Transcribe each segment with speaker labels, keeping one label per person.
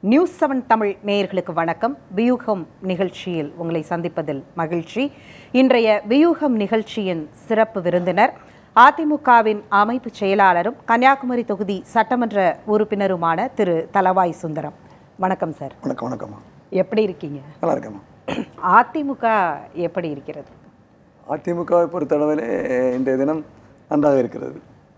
Speaker 1: News seven Tamil நேயர்களுக்கு வணக்கம் வியூகம் நிகழ்ச்சியில் உங்களை சந்திப்பதில் மகிழ்ச்சி இன்றைய வியூகம் நிகழ்ச்சியின் சிறப்பு விருந்தினர் அதிமுகவின் அமைப்பு செயலாளரும் கன்னியாகுமரி தொகுதி சட்டமன்ற உறுப்பினருமான திரு தலவாய் சுந்தரம் வணக்கம் சார்
Speaker 2: வணக்கம் வணக்கம்மா
Speaker 1: எப்படி இருக்கீங்க
Speaker 2: நல்லா இருக்கேம்மா
Speaker 1: அதிமுக எப்படி இருக்கிறது
Speaker 2: அதிமுகவை பொறுத்தளவிலே இன்றைய தினம் நன்றாக இருக்கிறது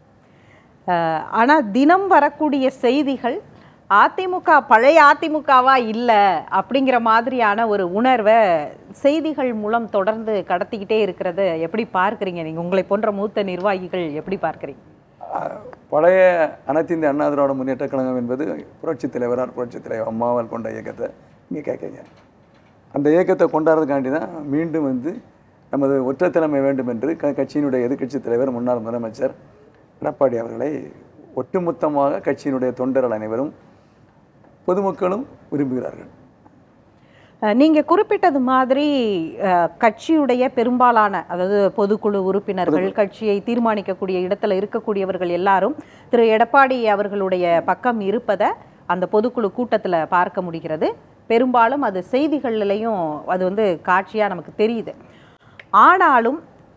Speaker 1: அஹ், ஆனா தினம் வரக்கூடிய செய்திகள் அதிமுக பழைய அதிமுகவா இல்லை அப்படிங்கிற மாதிரியான ஒரு உணர்வை செய்திகள் மூலம் தொடர்ந்து கடத்திக்கிட்டே இருக்கிறத எப்படி பார்க்குறீங்க நீங்க உங்களை போன்ற மூத்த நிர்வாகிகள் எப்படி பார்க்குறீங்க
Speaker 2: அஹ், பழைய அனைத்து இந்திய அண்ணா திராவிட முன்னேற்ற கழகம் என்பது புரட்சித் தலைவரார் புரட்சித் தலைவர் அம்மாவால் கொண்ட இயக்கத்தை இங்கே கேட்குங்க அந்த இயக்கத்தை கொண்டாடுறதுக்காண்டி தான் மீண்டும் வந்து நமது ஒற்றைத்தலைமை வேண்டும் என்று க கட்சியினுடைய எதிர்க்கட்சித் தலைவர் முன்னாள் முதலமைச்சர் எடப்பாடி அவர்களை ஒட்டுமொத்தமாக கட்சியினுடைய தொண்டர்கள் அனைவரும் பொதுமக்களும் விரும்புகிறார்கள்
Speaker 1: அஹ், நீங்க குறிப்பிட்டது மாதிரி அஹ், கட்சியுடைய பெரும்பாலான அதாவது பொதுக்குழு உறுப்பினர்கள் கட்சியை தீர்மானிக்கக்கூடிய இடத்துல இருக்கக்கூடியவர்கள் எல்லாரும் திரு எடப்பாடி அவர்களுடைய பக்கம் இருப்பதை அந்த பொதுக்குழு கூட்டத்துல பார்க்க முடிகிறது பெரும்பாலும் அது செய்திகள்லையும் அது வந்து காட்சியா நமக்கு தெரியுது ஆனாலும்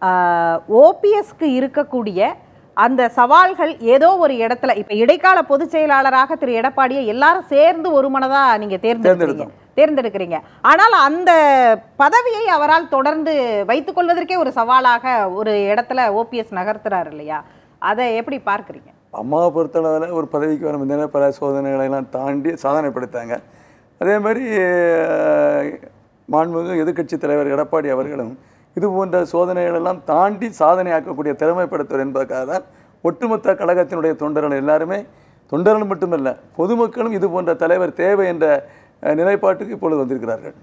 Speaker 1: ஓபிஎஸ்க்கு இருக்கக்கூடிய அந்த சவால்கள் ஏதோ ஒரு இடத்துல இப்ப இடைக்கால பொதுச் செயலாளராக திரு எடப்பாடியை எல்லாரும் சேர்ந்து ஒரு மனதா நீங்க தேர்ந்தெடுக்கிறீங்க தேர்ந்தெடுக்கிறீங்க ஆனால் அந்த பதவியை அவரால் தொடர்ந்து வைத்துக் கொள்வதற்கே ஒரு சவாலாக ஒரு இடத்துல ஓபிஎஸ் நகர்த்துறாரு இல்லையா அதை எப்படி பார்க்கறீங்க
Speaker 2: அம்மாவை பொறுத்தளவில் ஒரு பதவிக்கு வர முந்தின பல சோதனைகளை எல்லாம் தாண்டி சாதனை படைத்தாங்க அதே மாதிரி அஹ், மாண்புமிகு எதிர்க்கட்சி தலைவர் எடப்பாடி அவர்களும் இது போன்ற சோதனைகள் எல்லாம் தாண்டி சாதனையாக்கக்கூடிய திறமைப்படுத்துவர் என்பதற்காக தான் ஒட்டுமொத்த கழகத்தினுடைய தொண்டர்கள் எல்லாருமே தொண்டர்கள் மட்டுமல்ல பொதுமக்களும் இது போன்ற தலைவர் தேவை என்ற அஹ், நிலைப்பாட்டுக்கு இப்பொழுது வந்திருக்கிறார்கள்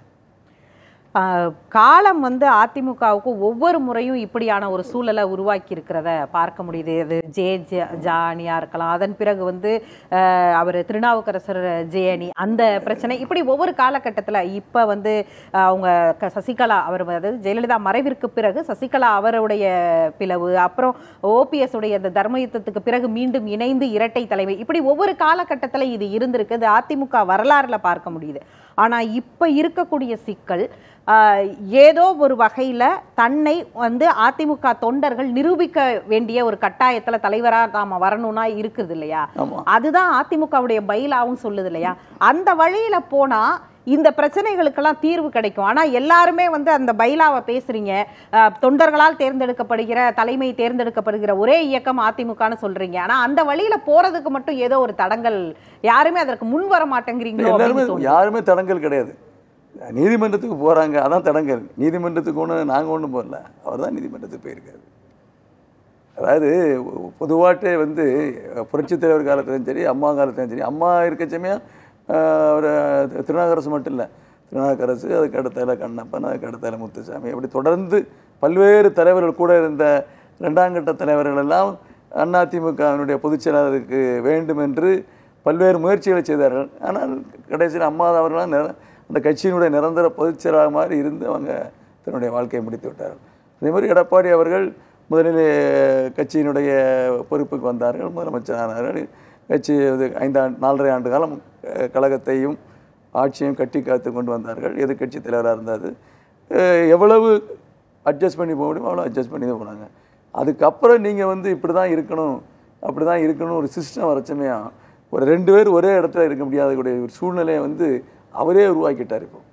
Speaker 1: ஆஹ் காலம் வந்து அதிமுகவுக்கு ஒவ்வொரு முறையும் இப்படியான ஒரு சூழலை உருவாக்கி இருக்கிறத பார்க்க முடியுது அது ஜே ஜ- ஜானியா இருக்கலாம் அதன் பிறகு வந்து ஆஹ் அவர் திருநாவுக்கரசர் ஜெயணி அந்த பிரச்சனை இப்படி ஒவ்வொரு காலகட்டத்தில் இப்போ வந்து ஆஹ் அவங்க க- சசிகலா அவர் அதாவது ஜெயலலிதா மறைவிற்கு பிறகு சசிகலா அவருடைய பிளவு அப்புறம் ஓபிஎஸ் உடைய அந்த தர்ம யுத்தத்துக்கு பிறகு மீண்டும் இணைந்து இரட்டை தலைமை இப்படி ஒவ்வொரு காலகட்டத்தில் இது இருந்திருக்கு இது அதிமுக வரலாறுல பார்க்க முடியுது ஆனால் இப்போ இருக்கக்கூடிய சிக்கல் ஆஹ், ஏதோ ஒரு வகையில் தன்னை வந்து அதிமுக தொண்டர்கள் நிரூபிக்க வேண்டிய ஒரு கட்டாயத்தில் தலைவராக நாம வரணும்னா இருக்குது இல்லையா
Speaker 2: ஆமாம்
Speaker 1: அதுதான் அதிமுகவுடைய பயிலாவும் சொல்லுது இல்லையா அந்த வழியில போனா இந்த பிரச்சனைகளுக்கெல்லாம் தீர்வு கிடைக்கும் ஆனா எல்லாருமே வந்து அந்த பைலாவை பேசுறீங்க அஹ், தொண்டர்களால் தேர்ந்தெடுக்கப்படுகிற தலைமை தேர்ந்தெடுக்கப்படுகிற ஒரே இயக்கம் அதிமுகன்னு சொல்றீங்க ஆனா அந்த வழியில போறதுக்கு மட்டும் ஏதோ ஒரு தடங்கல் யாருமே அதற்கு முன் வர மாட்டேங்கிறீங்களோ
Speaker 2: எல்லாருமே
Speaker 1: அப்படின்னு தோணுது.
Speaker 2: யாருமே தடங்கல் கிடையாது நீதிமன்றத்துக்கு போகிறாங்க அதான் தடங்கல் நீதிமன்றத்துக்கு ஒன்று நாங்கள் ஒன்றும் போகல அவர் தான் நீதிமன்றத்துக்கு போயிருக்காரு அதாவது பொதுவாட்டே வந்து புரட்சித் தலைவர் காலத்துலையும் சரி அம்மா காலத்துலையும் சரி அம்மா இருக்க சமயம் ஒரு திருநாகரசு மட்டும் இல்லை திருநாகரசு அதுக்கு அடுத்தால கண்ணப்பன் அதுக்கு அடுத்தால முத்துசாமி அப்படி தொடர்ந்து பல்வேறு தலைவர்கள் கூட இருந்த இரண்டாம் கட்ட தலைவர்கள் எல்லாம் அதிமுகவினுடைய பொதுச் செயலாளருக்கு வேண்டும் என்று பல்வேறு முயற்சிகளை செய்தார்கள் ஆனால் கடைசியில் அம்மா அவர்களாம் நிர அந்த கட்சியினுடைய நிரந்தர பொதுச் செயலாளர் மாதிரி இருந்து அவங்க தன்னுடைய வாழ்க்கையை முடித்து விட்டார்கள் அதே மாதிரி எடப்பாடி அவர்கள் முதலில் கட்சியினுடைய பொறுப்புக்கு வந்தார்கள் முதலமைச்சர் ஆனார்கள் கட்சி இது ஐந்தாண்டு நாலரை ஆண்டு காலம் அஹ், கழகத்தையும் ஆட்சியும் கட்டி காத்து கொண்டு வந்தார்கள் எதிர்க்கட்சி தலைவராக இருந்தார் அஹ், எவ்வளவு அட்ஜஸ்ட் பண்ணி போக முடியுமோ அவ்வளோ அட்ஜஸ்ட் பண்ணி தான் போனாங்க அதுக்கப்புறம் நீங்கள் வந்து இப்படி தான் இருக்கணும் அப்படி தான் இருக்கணும் ஒரு சிஸ்டம் வரச்சமையா ஒரு ரெண்டு பேர் ஒரே இடத்துல இருக்க முடியாத கூடிய ஒரு சூழ்நிலையை வந்து அவரே உருவாக்கிட்டார் இப்போ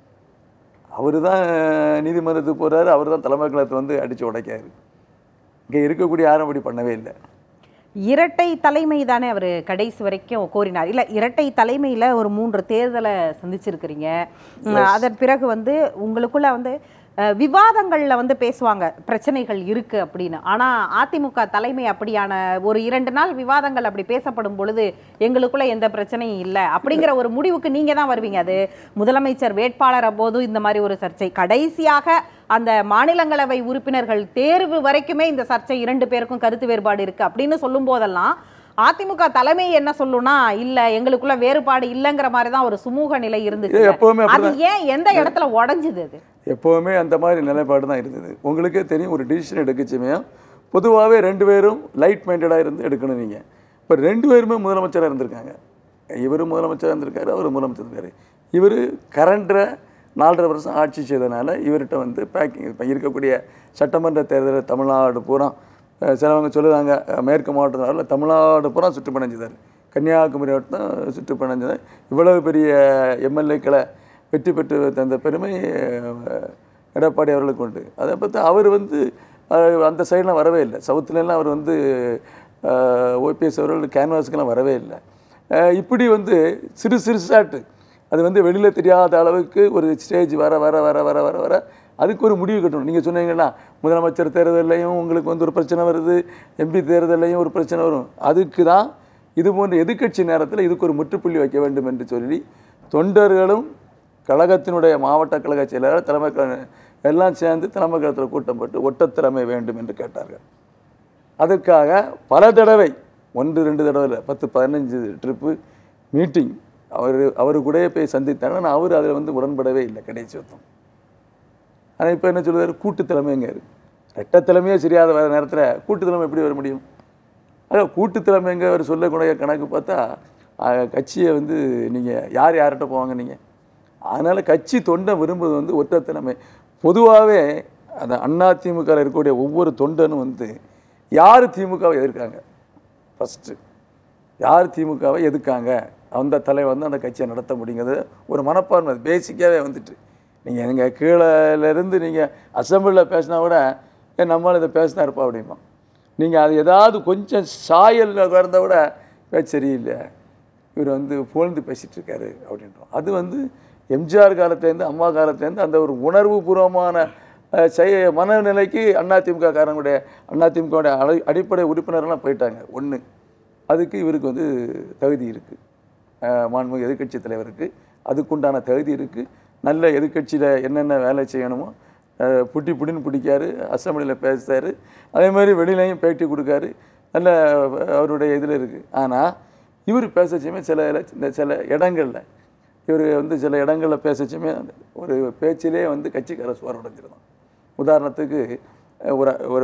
Speaker 2: அவர் தான் நீதிமன்றத்துக்கு போகிறாரு அவர் தான் தலைமை கழகத்தை வந்து அடித்து உடைக்காரு இங்கே இருக்கக்கூடிய யாரும் அப்படி பண்ணவே இல்லை
Speaker 1: இரட்டை தலைமை தானே அவர் கடைசி வரைக்கும் கோரினார் இல்ல இரட்டை தலைமையில ஒரு மூன்று தேர்தலை சந்திச்சிருக்கிறீங்க உம், அதன் பிறகு வந்து உங்களுக்குள்ள வந்து அஹ், விவாதங்கள்ல வந்து பேசுவாங்க பிரச்சனைகள் இருக்கு அப்படின்னு ஆனா அதிமுக தலைமை அப்படியான ஒரு இரண்டு நாள் விவாதங்கள் அப்படி பேசப்படும் பொழுது எங்களுக்குள்ள எந்த பிரச்சனையும் இல்லை அப்படிங்கிற ஒரு முடிவுக்கு நீங்க தான் வருவீங்க அது முதலமைச்சர் வேட்பாளர் போதும் இந்த மாதிரி ஒரு சர்ச்சை கடைசியாக அந்த மாநிலங்களவை உறுப்பினர்கள் தேர்வு வரைக்குமே இந்த சர்ச்சை இரண்டு பேருக்கும் கருத்து வேறுபாடு இருக்கு அப்படின்னு சொல்லும் போதெல்லாம் அதிமுக தலைமை என்ன சொல்லும்னா இல்ல எங்களுக்குள்ள வேறுபாடு இல்லைங்கிற மாதிரி தான் ஒரு சுமூக நிலை இருந்துச்சு
Speaker 2: இது எப்பவுமே
Speaker 1: அது
Speaker 2: அப்படிதான்
Speaker 1: ஏன் எந்த இடத்துல உடைஞ்சுது அது
Speaker 2: எப்போவுமே அந்த மாதிரி நிலைப்பாடு தான் இருந்தது உங்களுக்கே தெரியும் ஒரு டிசிஷன் எடுக்கச்சுமையா பொதுவாகவே ரெண்டு பேரும் லைட் மைண்டடாக இருந்து எடுக்கணும் நீங்கள் இப்போ ரெண்டு பேருமே முதலமைச்சராக இருந்திருக்காங்க இவர் முதலமைச்சராக இருந்திருக்காரு அவர் முதலமைச்சர் இருக்காரு இவர் கரண்ட நாலரை வருஷம் ஆட்சி செய்தனால இவர்கிட்ட வந்து பேக்கிங் இப்போ இருக்கக்கூடிய சட்டமன்ற தேர்தலில் தமிழ்நாடு பூரா அஹ், சிலவங்க சொல்லுவாங்க அஹ், மேற்கு மாவட்டத்தில் தமிழ்நாடு பூரா சுற்றுப்பயணிஞ்சார் கன்னியாகுமரி மாவட்டம் சுற்றுப்பயணிஞ்சது இவ்வளவு பெரிய எம்எல்ஏக்களை வெற்றி பெற்று தந்த பெருமை அஹ், எடப்பாடி அவர்களுக்கு உண்டு அதை பற்றி அவர் வந்து அஹ், அந்த சைடெலாம் வரவே இல்லை சவுத்துலலாம் அவர் வந்து ஓபிஎஸ் அவர்கள் கேன்வாஸுக்கெல்லாம் வரவே இல்லை அஹ், இப்படி வந்து சிறு சிறு சாட்டு அது வந்து வெளியில் தெரியாத அளவுக்கு ஒரு ஸ்டேஜ் வர வர வர வர வர வர அதுக்கு ஒரு முடிவு கட்டணும் நீங்கள் சொன்னீங்கன்னா முதலமைச்சர் தேர்தல்லையும் உங்களுக்கு வந்து ஒரு பிரச்சனை வருது எம்பி தேர்தல்லையும் ஒரு பிரச்சனை வரும் அதுக்கு தான் இது போன்ற எதிர்க்கட்சி நேரத்தில் இதுக்கு ஒரு முற்றுப்புள்ளி வைக்க வேண்டும் என்று சொல்லி தொண்டர்களும் கழகத்தினுடைய மாவட்ட கழக செயலாளர் தலைமை கழக- எல்லாம் சேர்ந்து தலைமை கழகத்தில் கூட்டம் போட்டு ஒட்டத் திறமை வேண்டும் என்று கேட்டார்கள் அதற்காக பல தடவை ஒன்று ரெண்டு தடவை இல்லை பத்து பதினஞ்சு ட்ரிப்பு மீட்டிங் அவர் அவர் கூடயே போய் சந்தித்தாங்க ஆனால் அவர் அதில் வந்து உடன்படவே இல்லை கடைசி சுத்தம் ஆனால் இப்போ என்ன சொல்லுவார் கூட்டு தலைமைங்காரு ரெட்ட தலைமையே சரியாத வர நேரத்தில் கூட்டு தலைமை எப்படி வர முடியும் அதான் கூட்டு தலைமைங்க அவர் சொல்லக்கூடிய கணக்கு பார்த்தா அஹ், கட்சியை வந்து நீங்கள் யார் யார்கிட்ட போவாங்க நீங்கள் அதனால் கட்சி தொண்டை விரும்புவது வந்து ஒற்றை தலைமை பொதுவாகவே அந்த அண்ணா திமுக இருக்கக்கூடிய ஒவ்வொரு தொண்டனும் வந்து யார் திமுகவை எதிர்க்காங்க ஃபஸ்ட்டு யார் திமுகவை எதுக்காங்க அந்த தலைவர் வந்து அந்த கட்சியை நடத்த முடியுங்கிறது ஒரு மனப்பான்மை பேசிக்காகவே வந்துட்டு நீங்கள் எங்கள் கீழேலேருந்து நீங்கள் அசம்பிளியில் பேசினா கூட ஏன் நம்மளால் இதை பேசினா இருப்பா அப்படிமா நீங்கள் அது ஏதாவது கொஞ்சம் சாயலில் இருந்தால் கூட பேச்சு சரியில்லை இவர் வந்து புகழ்ந்து பேசிகிட்டு இருக்காரு அப்படின்றோம் அது வந்து எம்ஜிஆர் காலத்துலேருந்து அம்மா காலத்துலேருந்து அந்த ஒரு உணர்வு பூர்வமான அஹ், செய மனநிலைக்கு அதிமுக காரங்களுடைய அதிமுகவுடைய அடி அடிப்படை உறுப்பினர்லாம் போயிட்டாங்க ஒன்று அதுக்கு இவருக்கு வந்து தகுதி இருக்குது மாண்புமிகு எதிர்க்கட்சி தலைவருக்கு அதுக்குண்டான தகுதி இருக்குது நல்ல எதிர்க்கட்சியில் என்னென்ன வேலை செய்யணுமோ அஹ், புட்டி புடின்னு பிடிக்காரு அசம்பிளியில் பேசுறாரு அதே மாதிரி வெளியிலையும் பேட்டி கொடுக்காரு நல்ல அஹ், அவருடைய இதில் இருக்குது ஆனால் இவர் பேசச்சுமே சில இல- இந்த சில இடங்களில் இவர் வந்து சில இடங்களில் பேசச்சுமே ஒரு பேச்சிலே வந்து கட்சிக்கார சுவார் உடைஞ்சிருந்தான் உதாரணத்துக்கு அஹ், ஒரு ஒரு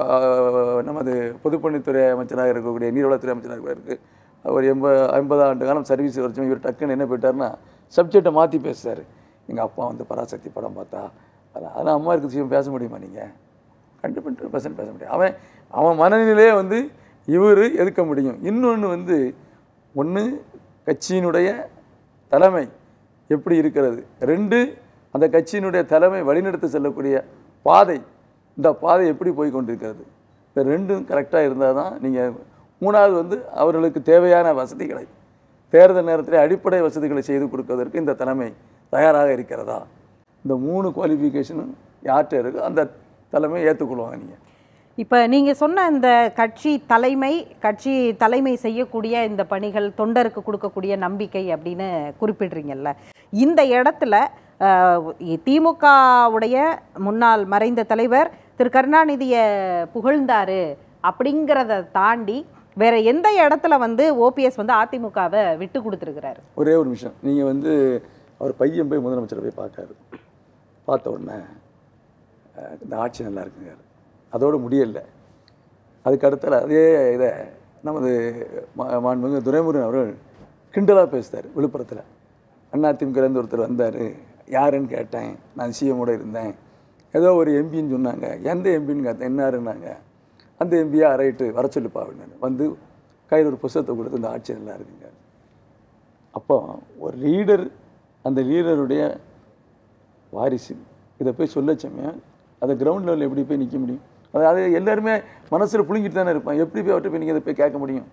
Speaker 2: அஹ், நமது பொதுப்பணித்துறை அமைச்சராக இருக்கக்கூடிய நீர்வளத்துறை அமைச்சராக இருக்கு ஒரு எண்பது ஐம்பது ஆண்டு காலம் சர்வீஸ் வரைக்கும் இவர் டக்குன்னு என்ன போயிட்டாருன்னா சப்ஜெக்டை மாற்றி பேசுறாரு எங்கள் அப்பா வந்து பராசக்தி படம் பார்த்தா அதான் அதெல்லாம் அம்மா இருக்கு விஷயம் பேச முடியுமா நீங்கள் கண்டிப்பாக பர்சன்ட் பேச முடியும் அவன் அவன் மனநிலையே வந்து இவர் எதுக்க முடியும் இன்னொன்று வந்து ஒன்று கட்சியினுடைய தலைமை எப்படி இருக்கிறது ரெண்டு அந்த கட்சியினுடைய தலைமை வழிநடத்தி செல்லக்கூடிய பாதை இந்த பாதை எப்படி போய் கொண்டிருக்கிறது இந்த ரெண்டும் கரெக்டாக இருந்தால் தான் நீங்கள் மூணாவது வந்து அவர்களுக்கு தேவையான வசதிகளை தேர்தல் நேரத்தில் அடிப்படை வசதிகளை செய்து கொடுப்பதற்கு இந்த தலைமை தயாராக இருக்கிறதா இந்த மூணு குவாலிஃபிகேஷனும் யார்கிட்ட இருக்கோ அந்த தலைமையை ஏற்றுக்கொள்வாங்க நீங்கள்
Speaker 1: இப்போ நீங்கள் சொன்ன இந்த கட்சி தலைமை கட்சி தலைமை செய்யக்கூடிய இந்த பணிகள் தொண்டருக்கு கொடுக்கக்கூடிய நம்பிக்கை அப்படின்னு குறிப்பிடுறீங்கல்ல இந்த இடத்துல அஹ், திமுகவுடைய முன்னாள் மறைந்த தலைவர் திரு கருணாநிதியை புகழ்ந்தாரு அப்படிங்கிறத தாண்டி வேற எந்த இடத்துல வந்து ஓபிஎஸ் வந்து அதிமுகவை விட்டு கொடுத்துருக்கிறாரு
Speaker 2: ஒரே ஒரு நிமிஷம் நீங்கள் வந்து அவர் பையன் போய் முதலமைச்சரை போய் பார்க்காரு பார்த்த உடனே அஹ், இந்த ஆட்சி நல்லா இருக்குங்க அதோடு முடியல அதுக்கு அடுத்தால அதே இதை நமது மா- மாண்புமிகு துரைமுருகன் அவர்கள் கிண்டலாக பேசுகிறார் விழுப்புரத்தில் அதிமுகலேருந்து ஒருத்தர் வந்தார் யாருன்னு கேட்டேன் நான் சிஎம்மோட இருந்தேன் ஏதோ ஒரு எம்பின்னு சொன்னாங்க எந்த எம்பின்னு கேட்டேன் என்னாருன்னாங்க அந்த எம்பியா ரைட்டு வர சொல்லுப்பா அப்படின்னு வந்து கையில் ஒரு புஸ்தகத்தை கொடுத்து இந்த ஆட்சி நல்லா இருக்குங்க அப்போ ஒரு லீடர் அந்த லீடருடைய வாரிசு இதை போய் சொல்லச்சமே அதை கிரவுண்ட் லெவலில் எப்படி போய் நிற்க முடியும் அது அது எல்லாருமே மனசில் புழுங்கிட்டு தானே இருப்பான் எப்படி போய் அவர்கிட்ட போய் நீங்கள் இதை போய் கேட்க முடியும்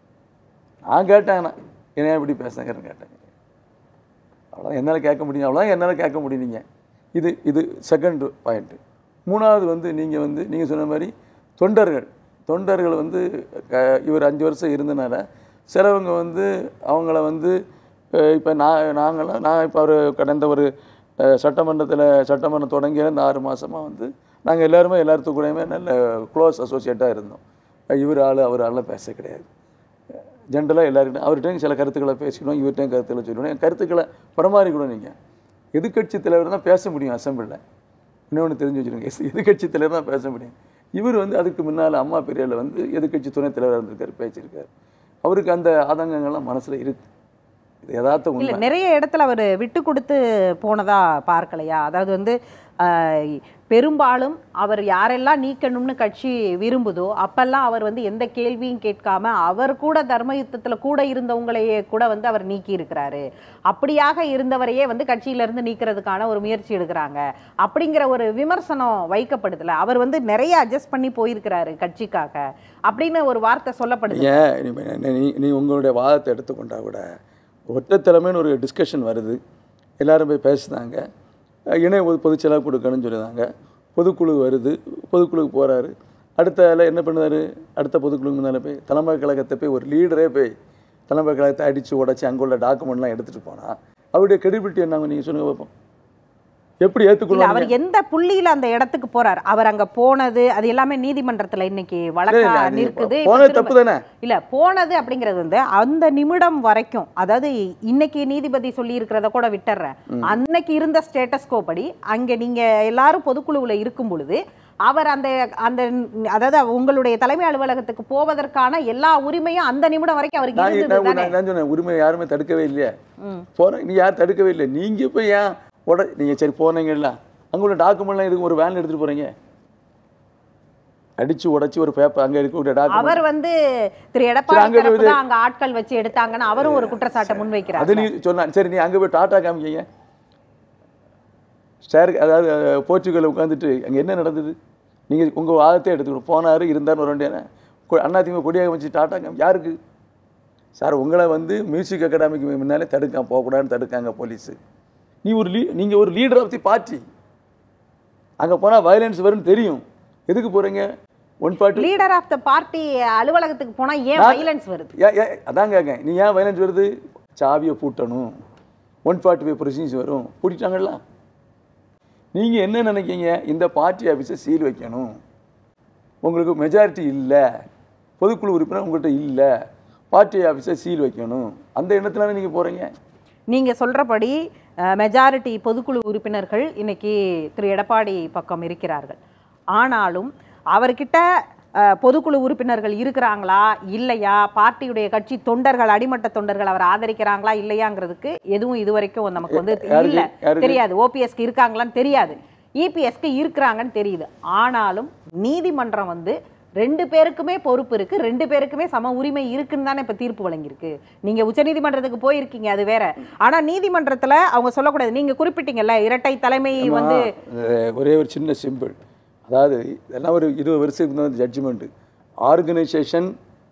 Speaker 2: நான் கேட்டேங்கண்ணா என்ன எப்படி பேசுகிறேன்னு கேட்டேன் அவ்வளோதான் என்னால் கேட்க முடியும் அவ்வளோதான் என்னால் கேட்க முடியும் நீங்கள் இது இது செகண்ட் பாயிண்ட்டு மூணாவது வந்து நீங்கள் வந்து நீங்கள் சொன்ன மாதிரி தொண்டர்கள் தொண்டர்கள் வந்து க- இவர் அஞ்சு வருஷம் இருந்தனால சிலவங்க வந்து அவங்கள வந்து இப்போ நான் நாங்களாம் நான் இப்போ அவர் கடந்த ஒரு சட்டமன்றத்தில் சட்டமன்றம் தொடங்கிய இந்த ஆறு மாதமாக வந்து நாங்கள் எல்லாருமே எல்லாத்துக்கு கூடயுமே நல்ல க்ளோஸ் அசோசியேட்டாக இருந்தோம் இவர் ஆள் அவர் ஆள்லாம் பேச கிடையாது ஜென்ரலாக எல்லாருக்கிட்டையும் அவர்கிட்டையும் சில கருத்துக்களை பேசிக்கணும் இவர்கிட்டையும் கருத்துக்களை சொல்லணும் என் கருத்துக்களை பரிமாறிக்கணும் நீங்கள் எதிர்க்கட்சி தலைவர் தான் பேச முடியும் அசம்பிளில் இன்னொன்று தெரிஞ்சு வச்சுருங்க எஸ் எதிர்க்கட்சி தலைவர் தான் பேச முடியும் இவர் வந்து அதுக்கு முன்னால் அம்மா பெரியாரில் வந்து எதிர்க்கட்சி துணைத் தலைவராக இருந்திருக்காரு பேசியிருக்காரு அவருக்கு அந்த ஆதங்கங்கள்லாம் மனசில் இருக்கு யதார்த்த
Speaker 1: இல்ல
Speaker 2: உண்மை
Speaker 1: நிறைய இடத்துல அவர் விட்டு கொடுத்து போனதா பார்க்கலையா அதாவது வந்து ஆஹ், பெரும்பாலும் அவர் யாரெல்லாம் நீக்கணும்னு கட்சி விரும்புதோ அப்பெல்லாம் அவர் வந்து எந்த கேள்வியும் கேட்காம அவர் கூட தர்ம யுத்தத்துல கூட இருந்தவங்களையே கூட வந்து அவர் நீக்கி இருக்கிறாரு அப்படியாக இருந்தவரையே வந்து கட்சியில இருந்து நீக்கிறதுக்கான ஒரு முயற்சி எடுக்கிறாங்க அப்படிங்கிற ஒரு விமர்சனம் வைக்கப்படுதுல அவர் வந்து நிறைய அட்ஜஸ்ட் பண்ணி போயிருக்கிறாரு கட்சிக்காக அப்படின்னு ஒரு வார்த்தை சொல்லப்படுது
Speaker 2: ஏன் நீ- நீ- நீ நீ உங்களுடைய வாதத்தை எடுத்துக்கொண்டா கூட ஒற்றைத்தலைமைன்னு ஒரு டிஸ்கஷன் வருது எல்லாரும் போய் பேசுனாங்க அஹ் இணை பொது பொதுச்செயலாக கொடுக்கணும்னு சொல்லியிருந்தாங்க பொதுக்குழு வருது பொதுக்குழுக்கு போகிறாரு அடுத்த ஆளு என்ன பண்ணுவார் அடுத்த பொதுக்குழுக்கு முன்னால் போய் தலைமை கழகத்தை போய் ஒரு லீடரே போய் தலைமை கழகத்தை அடித்து உடச்சி அங்கே உள்ள டாக்குமெண்ட்லாம் எடுத்துகிட்டு போனால் அவருடைய கிரெடிபிலிட்டி என்னங்க நீங்கள் சொல்லுங்க பார்ப்போம் எப்படி
Speaker 1: இல்ல
Speaker 2: ஏற்றுக்கொள்ளும்
Speaker 1: அவர் எந்த புள்ளியில அந்த இடத்துக்கு போறார் அவர் அங்க போனது அது எல்லாமே நீதிமன்றத்துல இன்னைக்கு வழக்கா நிற்குது இப்ப
Speaker 2: போனது
Speaker 1: திரும்ப-
Speaker 2: தப்பு தானே
Speaker 1: இல்ல போனது அப்படிங்கிறது வந்து அந்த நிமிடம் வரைக்கும் அதாவது இன்னைக்கு நீதிபதி சொல்லி இருக்கிறத கூட விட்டுறேன் அன்னைக்கு இருந்த ஸ்டேட்டஸ் கோ படி அங்க நீங்க எல்லாரும் பொதுக்குழுவுல இருக்கும் பொழுது அவர் அந்த அந்த அதாவது உங்களுடைய தலைமை அலுவலகத்துக்கு போவதற்கான எல்லா உரிமையும் அந்த நிமிடம் வரைக்கும் அவருக்கு
Speaker 2: நான்
Speaker 1: இருந்தது
Speaker 2: நான்
Speaker 1: தானே
Speaker 2: நான் சொன்னேன் உரிமை யாருமே தடுக்கவே இல்லையா
Speaker 1: ம்.
Speaker 2: போகிறேன் நீ யாரும் தடுக்கவே இல்லை நீங்கள் போய் ஏன் உட நீங்கள் சரி போனீங்கல்ல அங்கே உள்ள டாக்குமெண்ட்லாம் எதுக்கு ஒரு வேன் எடுத்துகிட்டு போகிறீங்க அடிச்சு உடைச்சு ஒரு பேப்பர் அங்கே இருக்கக்கூடிய டாக்குமெண்ட்
Speaker 1: அவர் வந்து திரு
Speaker 2: சரி,
Speaker 1: எடப்பாடி
Speaker 2: அங்க
Speaker 1: தரப்பு
Speaker 2: போய்
Speaker 1: தான் அங்க ஆட்கள் வச்சு எடுத்தாங்கன்னு அவரும் ஒரு குற்றச்சாட்டை முன்வைக்கிறார்
Speaker 2: அது நீ சொன்ன சரி நீ அங்கே போய் டாட்டா காமிக்கீங்க ஸ்டேர் அதாவது அஹ், போர்ச்சுகல்ல உட்காந்துட்டு அங்கே என்ன நடந்தது நீங்கள் உங்கள் வாதத்தை எடுத்துக்கணும் போனார் இருந்தார்னு ஒரு வேண்டிய அண்ணாதிமுக கொடியாக வச்சு டாட்டா காமி யாருக்கு சார் உங்களை வந்து மியூசிக் அகாடமிக்கு முன்னாலே தடுக்காம போகக்கூடாதுன்னு தடுக்காங்க போலீஸு நீ ஒரு லீ நீங்கள் ஒரு லீடர் ஆஃப் தி பார்ட்டி அங்கே போனால் வயலன்ஸ் வரும்னு தெரியும் எதுக்கு போகிறீங்க one party
Speaker 1: leader of the party அலுவலகத்துக்கு போனா ஏன்
Speaker 2: நான்-
Speaker 1: வைலன்ஸ் வருது
Speaker 2: ஏன் ஏன் அதான் கேட்க நீ ஏன் வயலன்ஸ் வருது சாவியை பூட்டணும் ஒன் ஃபார்ட்டி ஃபைவ் ப்ரொசீஜர்ஸ் வரும் பூட்டிட்டாங்கல்ல நீங்கள் என்ன நினைக்கீங்க இந்த பார்ட்டி ஆஃபீஸை சீல் வைக்கணும் உங்களுக்கு மெஜாரிட்டி இல்லை பொதுக்குழு உறுப்பினர் உங்கள்கிட்ட இல்லை பார்ட்டி ஆஃபீஸை சீல் வைக்கணும் அந்த எண்ணத்துல நீங்கள் போகிறீங்க
Speaker 1: நீங்க சொல்றபடி மெஜாரிட்டி பொதுக்குழு உறுப்பினர்கள் இன்னைக்கு திரு எடப்பாடி பக்கம் இருக்கிறார்கள் ஆனாலும் அவர்கிட்ட அஹ், பொதுக்குழு உறுப்பினர்கள் இருக்கிறாங்களா இல்லையா பார்ட்டியுடைய கட்சி தொண்டர்கள் அடிமட்ட தொண்டர்கள் அவர் ஆதரிக்கிறாங்களா இல்லையாங்கிறதுக்கு எதுவும் இதுவரைக்கும் நமக்கு வந்து
Speaker 2: யாருக்கு?
Speaker 1: இல்ல
Speaker 2: யாருக்கு?
Speaker 1: தெரியாது ஓபிஎஸ்க்கு இருக்காங்களான்னு தெரியாது இபிஎஸ்க்கு இருக்கிறாங்கன்னு தெரியுது ஆனாலும் நீதிமன்றம் வந்து ரெண்டு பேருக்குமே பொறுப்பு இருக்கு ரெண்டு பேருக்குமே சம உரிமை இருக்குன்னு தானே இப்ப தீர்ப்பு வழங்கியிருக்கு நீங்க உச்சநீதிமன்றத்துக்கு போயிருக்கீங்க அது வேற ஆனா நீதிமன்றத்துல அவங்க சொல்லக்கூடாது நீங்க குறிப்பிட்டீங்கல்ல இரட்டை தலைமை வந்து
Speaker 2: அஹ் ஒரே ஒரு சின்ன சிம்பிள் அதாவது இதெல்லாம் ஒரு இருபது வருஷத்துக்கு முன்னாடி ஜட்ஜ்மெண்ட்டு ஆர்கனைசேஷன்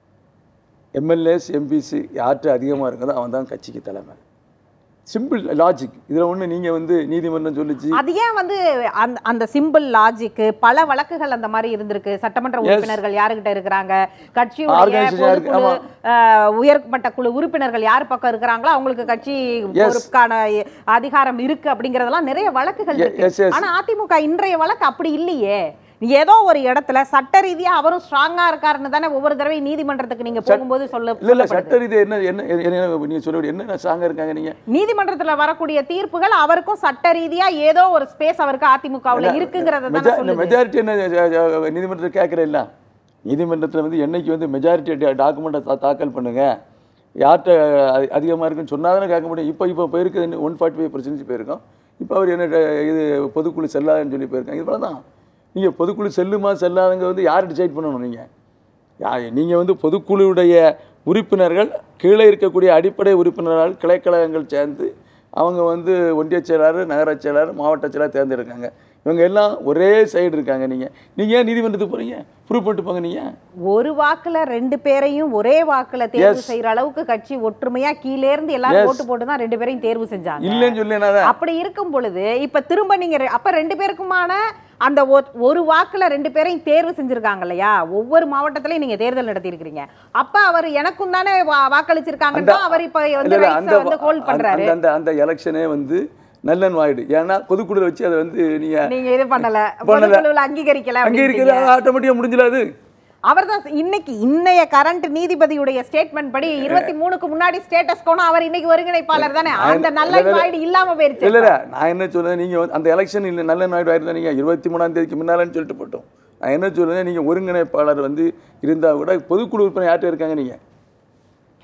Speaker 2: எம்எல்ஏஸ் எம்பிசி யார்கிட்ட அதிகமாக இருக்குதோ அவன் தான் கட்சிக்கு தலைமை சிம்பிள் லாஜிக் இதில் ஒன்று நீங்கள் வந்து நீதிமன்றம் சொல்லிச்சு
Speaker 1: அது ஏன் வந்து அந்த அந்த சிம்பிள் லாஜிக்கு பல வழக்குகள் அந்த மாதிரி இருந்திருக்கு சட்டமன்ற உறுப்பினர்கள் யாருகிட்ட இருக்கிறாங்க கட்சியுடைய
Speaker 2: Organization யாருக்கு?
Speaker 1: பொதுக்குழு அஹ், உயர்மட்ட குழு உறுப்பினர்கள் யார் பக்கம் இருக்கிறாங்களோ அவங்களுக்கு கட்சி பொறுப்புக்கான அதிகாரம் இருக்கு அப்படிங்கறதெல்லாம் நிறைய வழக்குகள்
Speaker 2: Ye-
Speaker 1: இருக்கு
Speaker 2: yes, yes.
Speaker 1: ஆனா அதிமுக இன்றைய வழக்கு அப்படி இல்லையே ஏதோ ஒரு இடத்துல சட்ட ரீதியா அவரும் ஸ்ட்ராங்கா இருக்காருன்னு தானே ஒவ்வொரு தடவை நீதிமன்றத்துக்கு நீங்க போகும்போது சொல்ல
Speaker 2: இல்லை இல்லை
Speaker 1: சொல்லப்படுது.
Speaker 2: சட்ட ரீதி என்ன என்ன என்ன நீங்கள் சொல்ல முடியும் என்ன சாங்க இருக்காங்க நீங்கள்
Speaker 1: நீதிமன்றத்துல வரக்கூடிய தீர்ப்புகள் அவருக்கும் சட்ட ரீதியா ஏதோ ஒரு ஸ்பேஸ் அவருக்கு அதிமுகவுல இருக்குங்கிறத தானே
Speaker 2: மெஜா இந்த
Speaker 1: சொல்லுது
Speaker 2: மெஜாரிட்டி என்ன ஜ- ஜ- நீதிமன்றத்தில் கேட்குற இல்ல நீதிமன்றத்தில் வந்து என்னைக்கு வந்து மெஜாரிட்டி டாக்குமெண்ட்டை தாக்கல் பண்ணுங்க யார்கிட்ட அ- அதிகமாக இருக்குன்னு சொன்னா தானே கேட்க முடியும் இப்போ இப்போ போயிருக்குது ஒன் ஃபார்ட்டி ஃபைவ் பர்சன்டேஜ் போயிருக்கோம் இப்போ அவர் என்ன ட- இது பொதுக்குழு செல்லாதுன்னு சொல்லி போயிருக்காங்க இது தான் நீங்கள் பொதுக்குழு செல்லுமா செல்லாதுங்க வந்து யார் டிசைட் பண்ணணும் நீங்கள் யா நீங்கள் வந்து பொதுக்குழுவுடைய உறுப்பினர்கள் கீழே இருக்கக்கூடிய அடிப்படை உறுப்பினர்கள் கிளைக்கழகங்கள் சேர்ந்து அவங்க வந்து ஒன்றிய செயலாளர் நகரச் செயலாளர் மாவட்ட செயலாளர் தேர்ந்தெடுக்காங்க இவங்க எல்லாம் ஒரே சைடு இருக்காங்க நீங்கள் நீங்கள் ஏன் நீதிமன்றத்துக்கு போகிறீங்க ப்ரூவ் பண்ணிட்டு போங்க நீங்கள்
Speaker 1: ஒரு வாக்குல ரெண்டு பேரையும் ஒரே வாக்குல தேர்வு செய்யற அளவுக்கு கட்சி ஒற்றுமையா கீழே இருந்து எல்லாரும் ஓட்டு போட்டு தான் ரெண்டு பேரையும் தேர்வு செஞ்சாங்க
Speaker 2: இல்லைன்னு சொல்லி என்ன
Speaker 1: அப்படி இருக்கும் பொழுது இப்ப திரும்ப நீங்க ரெ- அப்ப ரெண்டு பேருக்குமான அந்த ஒ- ஒரு வாக்குல ரெண்டு பேரையும் தேர்வு செஞ்சிருக்காங்க இல்லையா ஒவ்வொரு மாவட்டத்திலயும் நீங்க தேர்தல் நடத்தி இருக்கிறீங்க அப்ப அவர் எனக்கும் தானே வா- வாக்களிச்சிருக்காங்கன்னு தான் அவர் இப்ப வந்து
Speaker 2: இல்ல, இல்ல,
Speaker 1: rights அ வந்து ஹோல்ட் பண்றாரு
Speaker 2: அந்த அந்த அந்த எலெக்ஷனே வந்து நல்லன் வாய்டு ஏன்னா பொதுக்குழு வச்சு அதை வந்து நீங்கள்
Speaker 1: நீங்க இது பண்ணல
Speaker 2: பண்ணல.
Speaker 1: பொதுக்குழுவுல அங்கீகரிக்கல
Speaker 2: அங்கே
Speaker 1: அப்படின்றீங்க.
Speaker 2: இருக்கிறது ஆட்டோமேட்டிக்காக முடிஞ்சிடாது
Speaker 1: அவர்தான் இன்னைக்கு இன்னைய கரண்ட் நீதிபதியுடைய ஸ்டேட்மெண்ட் படி இருபத்தி மூணுக்கு முன்னாடி ஸ்டேட்டஸ் கோணும் அவர் இன்னைக்கு ஒருங்கிணைப்பாளர் தானே அந்த நல்ல
Speaker 2: இல்ல, இல்ல.
Speaker 1: வாய்டு இல்லாம போயிருச்சு
Speaker 2: இல்லை இல்லை நான் என்ன சொல்றேன் நீங்கள் வந்து அந்த எலெக்ஷன் இல்லை நல்ல நாடு ஆயிருந்தா நீங்கள் இருபத்தி மூணாம் தேதிக்கு முன்னாலன்னு சொல்லிட்டு போட்டோம் நான் என்ன சொல்றேன் நீங்கள் ஒருங்கிணைப்பாளர் வந்து இருந்தால் கூட பொதுக்குழு உறுப்பினர் யார்கிட்ட இருக்காங்க நீங்கள்